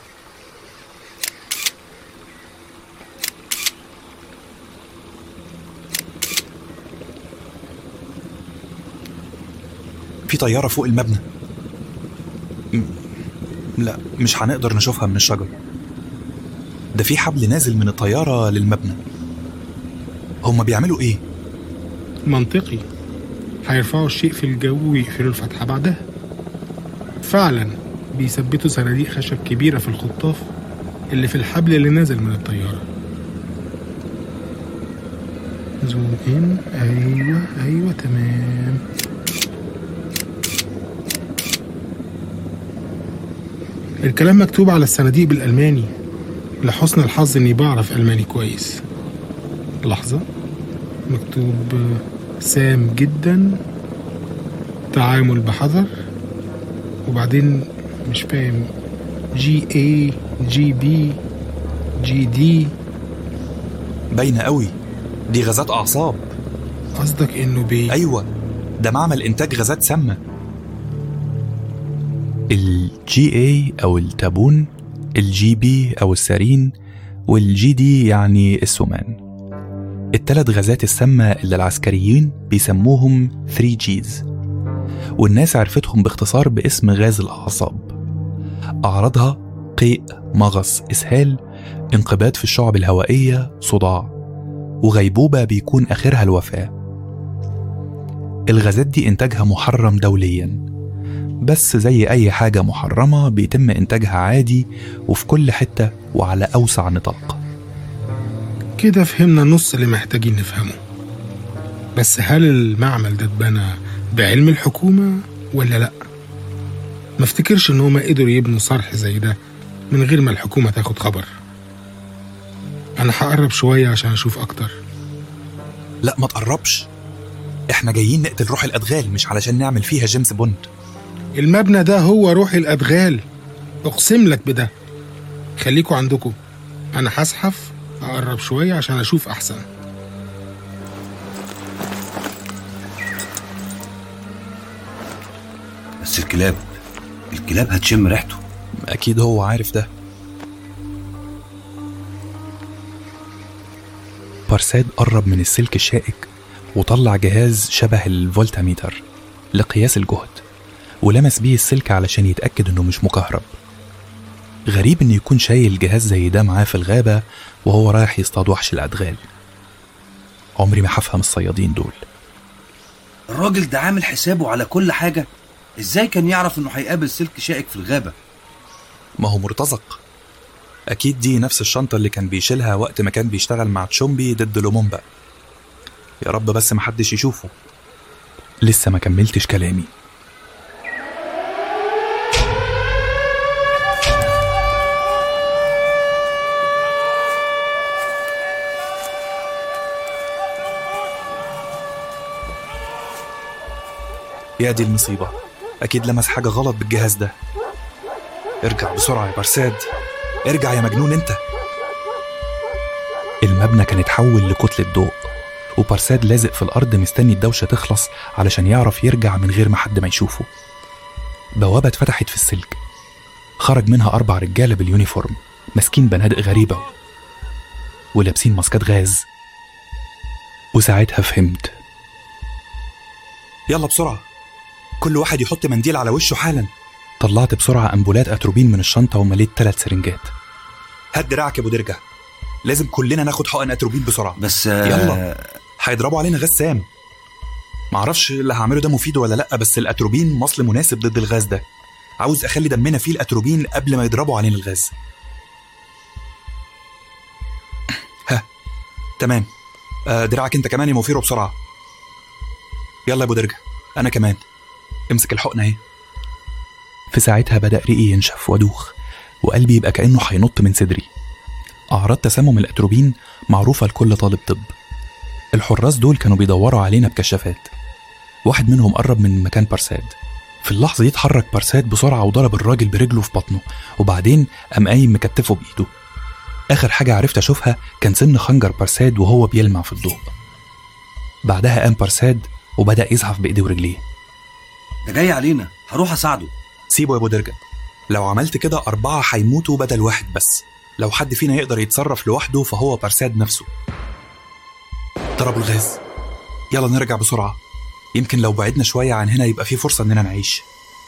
A: في طيارة فوق المبنى م- لا مش هنقدر نشوفها من الشجر ده في حبل نازل من الطيارة للمبنى هما بيعملوا ايه؟
G: منطقي هيرفعوا الشيء في الجو ويقفلوا الفتحة بعدها فعلا بيثبتوا صناديق خشب كبيرة في الخطاف اللي في الحبل اللي نازل من الطيارة زوم ان ايوه ايوه تمام الكلام مكتوب على الصناديق بالألماني لحسن الحظ إني بعرف ألماني كويس لحظة مكتوب سام جدا تعامل بحذر وبعدين مش فاهم جي اي جي بي جي دي
A: باينة قوي دي غازات أعصاب
G: قصدك إنه بي
A: أيوة ده معمل إنتاج غازات سامة الجي اي أو التابون الجي بي أو السارين والجي دي يعني السمان التلات غازات السامة اللي العسكريين بيسموهم 3 جيز والناس عرفتهم باختصار باسم غاز الأعصاب أعراضها قيء مغص إسهال انقباض في الشعب الهوائية صداع وغيبوبة بيكون آخرها الوفاة الغازات دي إنتاجها محرم دوليا بس زي أي حاجة محرمة بيتم إنتاجها عادي وفي كل حتة وعلى أوسع نطاق
G: كده فهمنا نص اللي محتاجين نفهمه بس هل المعمل ده اتبنى بعلم الحكومة ولا لأ؟ ما افتكرش ان هما قدروا يبنوا صرح زي ده من غير ما الحكومة تاخد خبر انا هقرب شوية عشان اشوف اكتر
A: لا ما تقربش احنا جايين نقتل روح الأدغال مش علشان نعمل فيها جيمس بوند
G: المبنى ده هو روح الادغال اقسم لك بده خليكوا عندكم انا هزحف اقرب شوية عشان اشوف احسن
D: بس الكلاب الكلاب هتشم ريحته
A: أكيد هو عارف ده بارساد قرب من السلك الشائك وطلع جهاز شبه الفولتاميتر لقياس الجهد ولمس بيه السلك علشان يتأكد إنه مش مكهرب غريب إنه يكون شايل جهاز زي ده معاه في الغابة وهو رايح يصطاد وحش الأدغال عمري ما هفهم الصيادين دول
D: الراجل ده عامل حسابه على كل حاجة ازاي كان يعرف انه هيقابل سلك شائك في الغابة
A: ما هو مرتزق
C: أكيد دي نفس الشنطة اللي كان بيشيلها وقت ما كان بيشتغل مع تشومبي ضد لومومبا يا رب بس محدش يشوفه لسه ما كملتش كلامي يا دي المصيبة أكيد لمس حاجة غلط بالجهاز ده ارجع بسرعة يا برساد ارجع يا مجنون انت المبنى كان اتحول لكتلة ضوء وبرساد لازق في الأرض مستني الدوشة تخلص علشان يعرف يرجع من غير ما حد ما يشوفه بوابة اتفتحت في السلك خرج منها أربع رجالة باليونيفورم ماسكين بنادق غريبة ولابسين ماسكات غاز وساعتها فهمت يلا بسرعة كل واحد يحط منديل على وشه حالا طلعت بسرعة أمبولات أتروبين من الشنطة ومليت ثلاث سرنجات هات دراعك يا أبو درجة لازم كلنا ناخد حقن أتروبين بسرعة
D: بس
C: يلا هيضربوا علينا غاز سام معرفش اللي هعمله ده مفيد ولا لأ بس الأتروبين مصل مناسب ضد الغاز ده عاوز أخلي دمنا فيه الأتروبين قبل ما يضربوا علينا الغاز ها تمام آه دراعك انت كمان يا موفيرو بسرعة يلا يا أبو درجة أنا كمان امسك الحقنة اهي في ساعتها بدأ ريقي ينشف وادوخ وقلبي يبقى كأنه هينط من صدري أعراض تسمم الأتروبين معروفة لكل طالب طب الحراس دول كانوا بيدوروا علينا بكشافات واحد منهم قرب من مكان بارساد في اللحظة دي اتحرك بارساد بسرعة وضرب الراجل برجله في بطنه وبعدين قام قايم مكتفه بإيده آخر حاجة عرفت أشوفها كان سن خنجر بارساد وهو بيلمع في الضوء بعدها قام بارساد وبدأ يزحف بإيديه ورجليه
D: ده جاي علينا هروح اساعده
C: سيبه يا ابو درجة لو عملت كده أربعة هيموتوا بدل واحد بس لو حد فينا يقدر يتصرف لوحده فهو برساد نفسه ضربوا الغاز يلا نرجع بسرعة يمكن لو بعدنا شوية عن هنا يبقى في فرصة إننا نعيش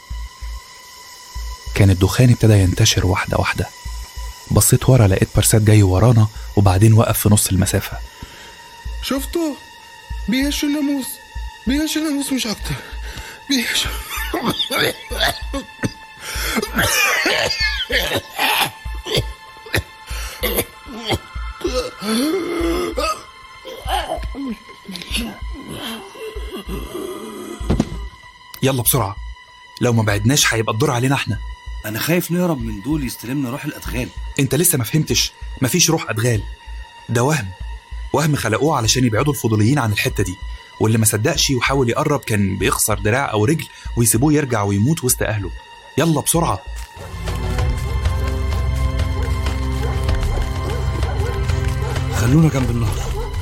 C: كان الدخان ابتدى ينتشر واحدة واحدة بصيت ورا لقيت برساد جاي ورانا وبعدين وقف في نص المسافة
G: شفتوا بيهش الناموس بيهش الناموس مش اكتر بيهش
C: يلا بسرعة لو ما بعدناش هيبقى الدور علينا احنا
D: انا خايف نهرب من دول يستلمنا روح الادغال
C: انت لسه ما فهمتش مفيش روح ادغال ده وهم وهم خلقوه علشان يبعدوا الفضوليين عن الحتة دي واللي ما صدقش وحاول يقرب كان بيخسر دراع او رجل ويسيبوه يرجع ويموت وسط اهله يلا بسرعة
D: خلونا جنب النهر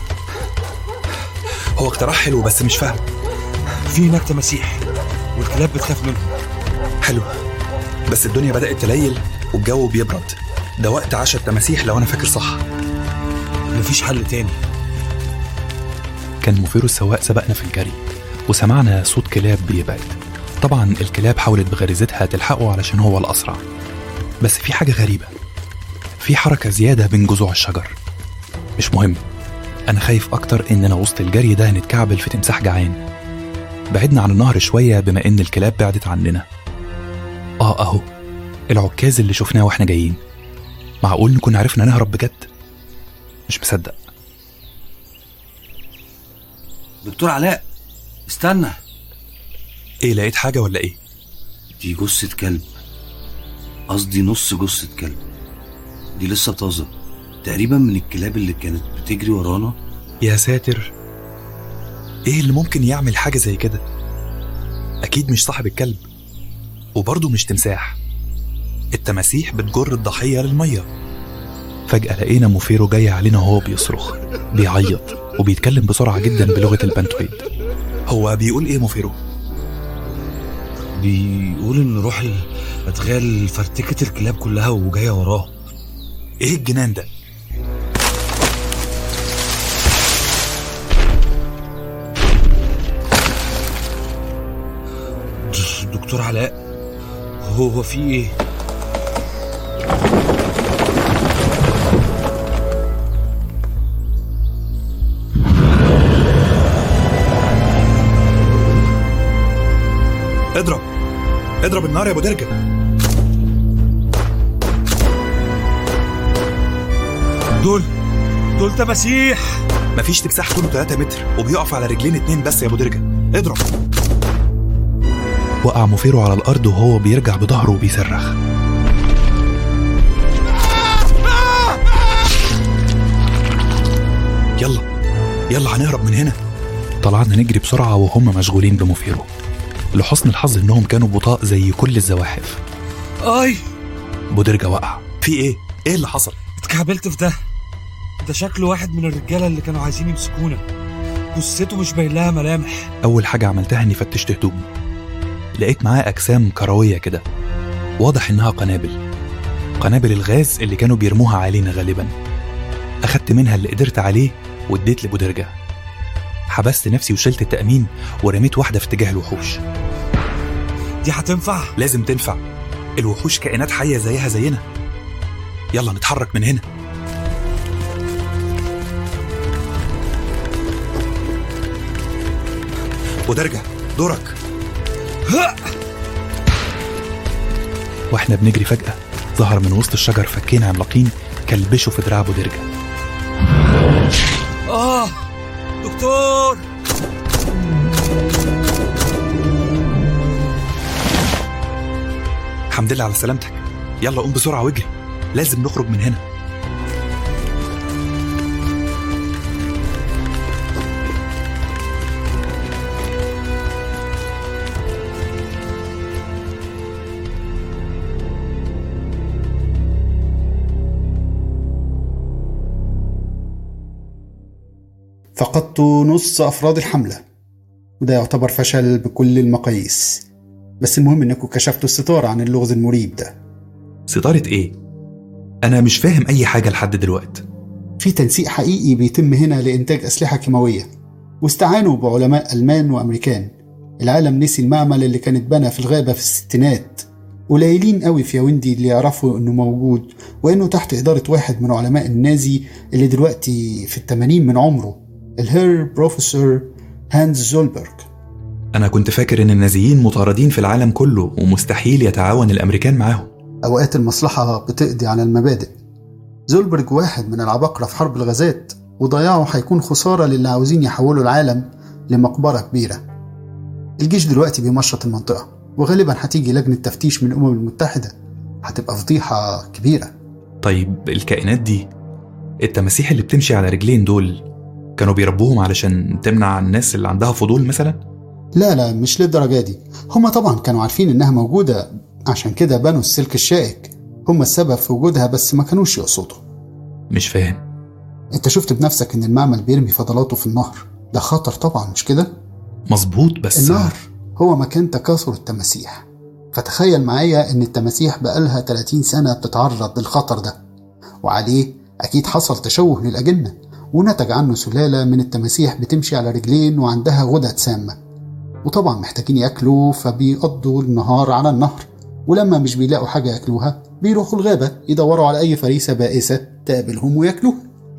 C: هو اقتراح حلو بس مش فاهم
D: في هناك تماسيح والكلاب بتخاف منهم
C: حلو بس الدنيا بدأت تليل والجو بيبرد ده وقت عشاء التماسيح لو انا فاكر صح
D: مفيش حل تاني
C: كان موفيرو السواق سبقنا في الجري وسمعنا صوت كلاب بيبعد طبعا الكلاب حاولت بغريزتها تلحقه علشان هو الأسرع بس في حاجة غريبة في حركة زيادة بين جذوع الشجر مش مهم أنا خايف أكتر إننا وسط الجري ده نتكعبل في تمساح جعان بعدنا عن النهر شوية بما إن الكلاب بعدت عننا آه أهو العكاز اللي شفناه وإحنا جايين معقول نكون عرفنا نهرب بجد مش مصدق
D: دكتور علاء استنى
C: ايه لقيت حاجة ولا ايه؟
D: دي جثة كلب قصدي نص جثة كلب دي لسه طازة تقريبا من الكلاب اللي كانت بتجري ورانا
C: يا ساتر ايه اللي ممكن يعمل حاجة زي كده؟ أكيد مش صاحب الكلب وبرضه مش تمساح التماسيح بتجر الضحية للمية فجأة لقينا موفيرو جاي علينا وهو بيصرخ بيعيط وبيتكلم بسرعة جدا بلغة البنتويد هو بيقول ايه موفيرو؟
D: بيقول ان روح الادغال فرتكت الكلاب كلها وجايه وراه
C: ايه الجنان ده؟
D: دكتور علاء هو هو في ايه؟
C: اضرب اضرب النار يا ابو درجة
L: دول دول تماسيح
C: مفيش تمساح طوله 3 متر وبيقف على رجلين اتنين بس يا ابو درجه اضرب وقع موفيرو على الارض وهو بيرجع بظهره وبيصرخ يلا يلا هنهرب من هنا طلعنا نجري بسرعة وهم مشغولين بموفيرو لحسن الحظ انهم كانوا بطاء زي كل الزواحف
L: اي
C: بودرجة وقع في ايه؟ ايه اللي حصل؟
L: اتكعبلت في ده ده شكله واحد من الرجاله اللي كانوا عايزين يمسكونا جثته مش باين لها ملامح
C: أول حاجة عملتها إني فتشت هدومه لقيت معاه أجسام كروية كده واضح إنها قنابل قنابل الغاز اللي كانوا بيرموها علينا غالبا أخدت منها اللي قدرت عليه واديت لبودرجة حبست نفسي وشلت التأمين ورميت واحدة في اتجاه الوحوش
L: دي هتنفع
C: لازم تنفع الوحوش كائنات حية زيها زينا يلا نتحرك من هنا ودرجة دورك واحنا بنجري فجأة ظهر من وسط الشجر فكين عملاقين كلبشوا في دراع بودرجة
L: اه دكتور
C: الحمد لله على سلامتك يلا قوم بسرعة واجري لازم نخرج من هنا
F: فقدت نص أفراد الحملة وده يعتبر فشل بكل المقاييس بس المهم إنكم كشفتوا الستار عن اللغز المريب ده
C: ستارة إيه؟ أنا مش فاهم أي حاجة لحد دلوقت
F: في تنسيق حقيقي بيتم هنا لإنتاج أسلحة كيماوية واستعانوا بعلماء ألمان وأمريكان العالم نسي المعمل اللي كان اتبنى في الغابة في الستينات قليلين قوي في ياوندي اللي يعرفوا انه موجود وانه تحت ادارة واحد من علماء النازي اللي دلوقتي في التمانين من عمره الهير بروفيسور هانز زولبرغ
C: أنا كنت فاكر إن النازيين مطاردين في العالم كله ومستحيل يتعاون الأمريكان معاهم
F: أوقات المصلحة بتقضي على المبادئ زولبرج واحد من العباقرة في حرب الغازات وضياعه هيكون خسارة للي عاوزين يحولوا العالم لمقبرة كبيرة الجيش دلوقتي بيمشط المنطقة وغالبا هتيجي لجنة تفتيش من الأمم المتحدة هتبقى فضيحة كبيرة
C: طيب الكائنات دي التماسيح اللي بتمشي على رجلين دول كانوا بيربوهم علشان تمنع الناس اللي عندها فضول مثلا؟
F: لا لا مش للدرجة دي هما طبعا كانوا عارفين إنها موجودة عشان كده بنوا السلك الشائك هما السبب في وجودها بس ما كانوش يقصدوا
C: مش فاهم
F: انت شفت بنفسك ان المعمل بيرمي فضلاته في النهر ده خطر طبعا مش كده
C: مظبوط بس
F: النهر هو مكان تكاثر التماسيح فتخيل معايا ان التماسيح بقالها 30 سنة بتتعرض للخطر ده وعليه اكيد حصل تشوه للأجنة ونتج عنه سلالة من التماسيح بتمشي على رجلين وعندها غدد سامة وطبعا محتاجين ياكلوا فبيقضوا النهار على النهر ولما مش بيلاقوا حاجة ياكلوها بيروحوا الغابة يدوروا على أي فريسة بائسة تقابلهم وياكلوها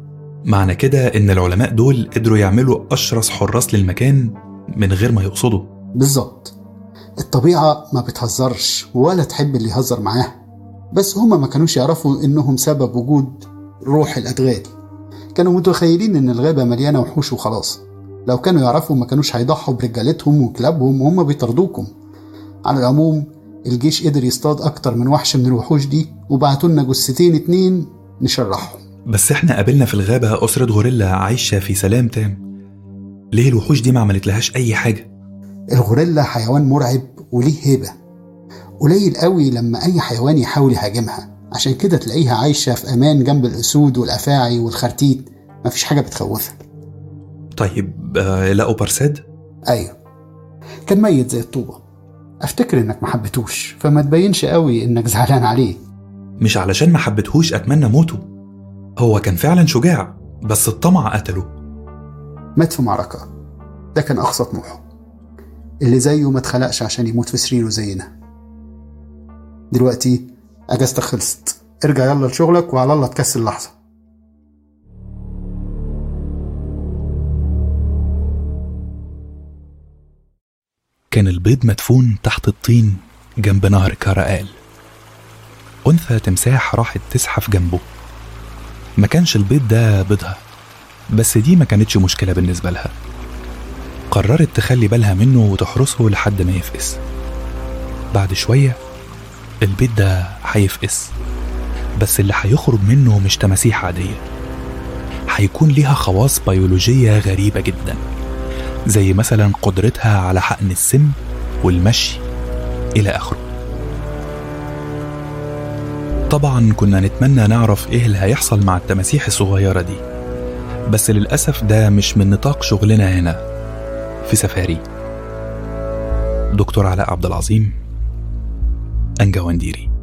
C: معنى كده إن العلماء دول قدروا يعملوا أشرس حراس للمكان من غير ما يقصدوا
F: بالظبط الطبيعة ما بتهزرش ولا تحب اللي يهزر معاها بس هما ما كانوش يعرفوا إنهم سبب وجود روح الأدغال كانوا متخيلين إن الغابة مليانة وحوش وخلاص لو كانوا يعرفوا ما كانوش هيضحوا برجالتهم وكلابهم وهم بيطردوكم على العموم الجيش قدر يصطاد أكتر من وحش من الوحوش دي وبعتوا لنا جثتين اتنين نشرحهم
C: بس احنا قابلنا في الغابة أسرة غوريلا عايشة في سلام تام ليه الوحوش دي ما عملت لهاش أي حاجة؟
F: الغوريلا حيوان مرعب وليه هيبة قليل قوي لما أي حيوان يحاول يهاجمها عشان كده تلاقيها عايشة في أمان جنب الأسود والأفاعي والخرتيت مفيش حاجة بتخوفها
C: طيب آه لقوا برساد؟
F: أيوه كان ميت زي الطوبة أفتكر إنك محبتوش فما تبينش قوي إنك زعلان عليه
C: مش علشان ما حبتهوش أتمنى موته هو كان فعلا شجاع بس الطمع قتله
F: مات في معركة ده كان أقصى طموحه اللي زيه ما اتخلقش عشان يموت في سريره زينا دلوقتي أجازتك خلصت ارجع يلا لشغلك وعلى الله تكسل لحظة
C: كان البيض مدفون تحت الطين جنب نهر كارائال أنثى تمساح راحت تزحف جنبه
A: ما كانش البيض ده بيضها بس دي ما كانتش مشكلة بالنسبة لها قررت تخلي بالها منه وتحرسه لحد ما يفقس بعد شوية البيض ده هيفقس بس اللي هيخرج منه مش تماسيح عادية هيكون ليها خواص بيولوجية غريبة جدا زي مثلا قدرتها على حقن السم والمشي إلى آخره طبعا كنا نتمنى نعرف إيه اللي هيحصل مع التماسيح الصغيرة دي بس للأسف ده مش من نطاق شغلنا هنا في سفاري دكتور علاء عبد العظيم أنجوانديري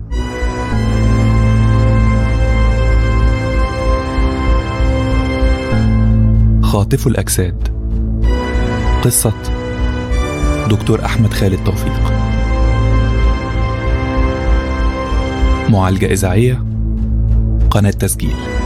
A: خاطف الأجساد قصة دكتور أحمد خالد توفيق معالجة إذاعية قناة تسجيل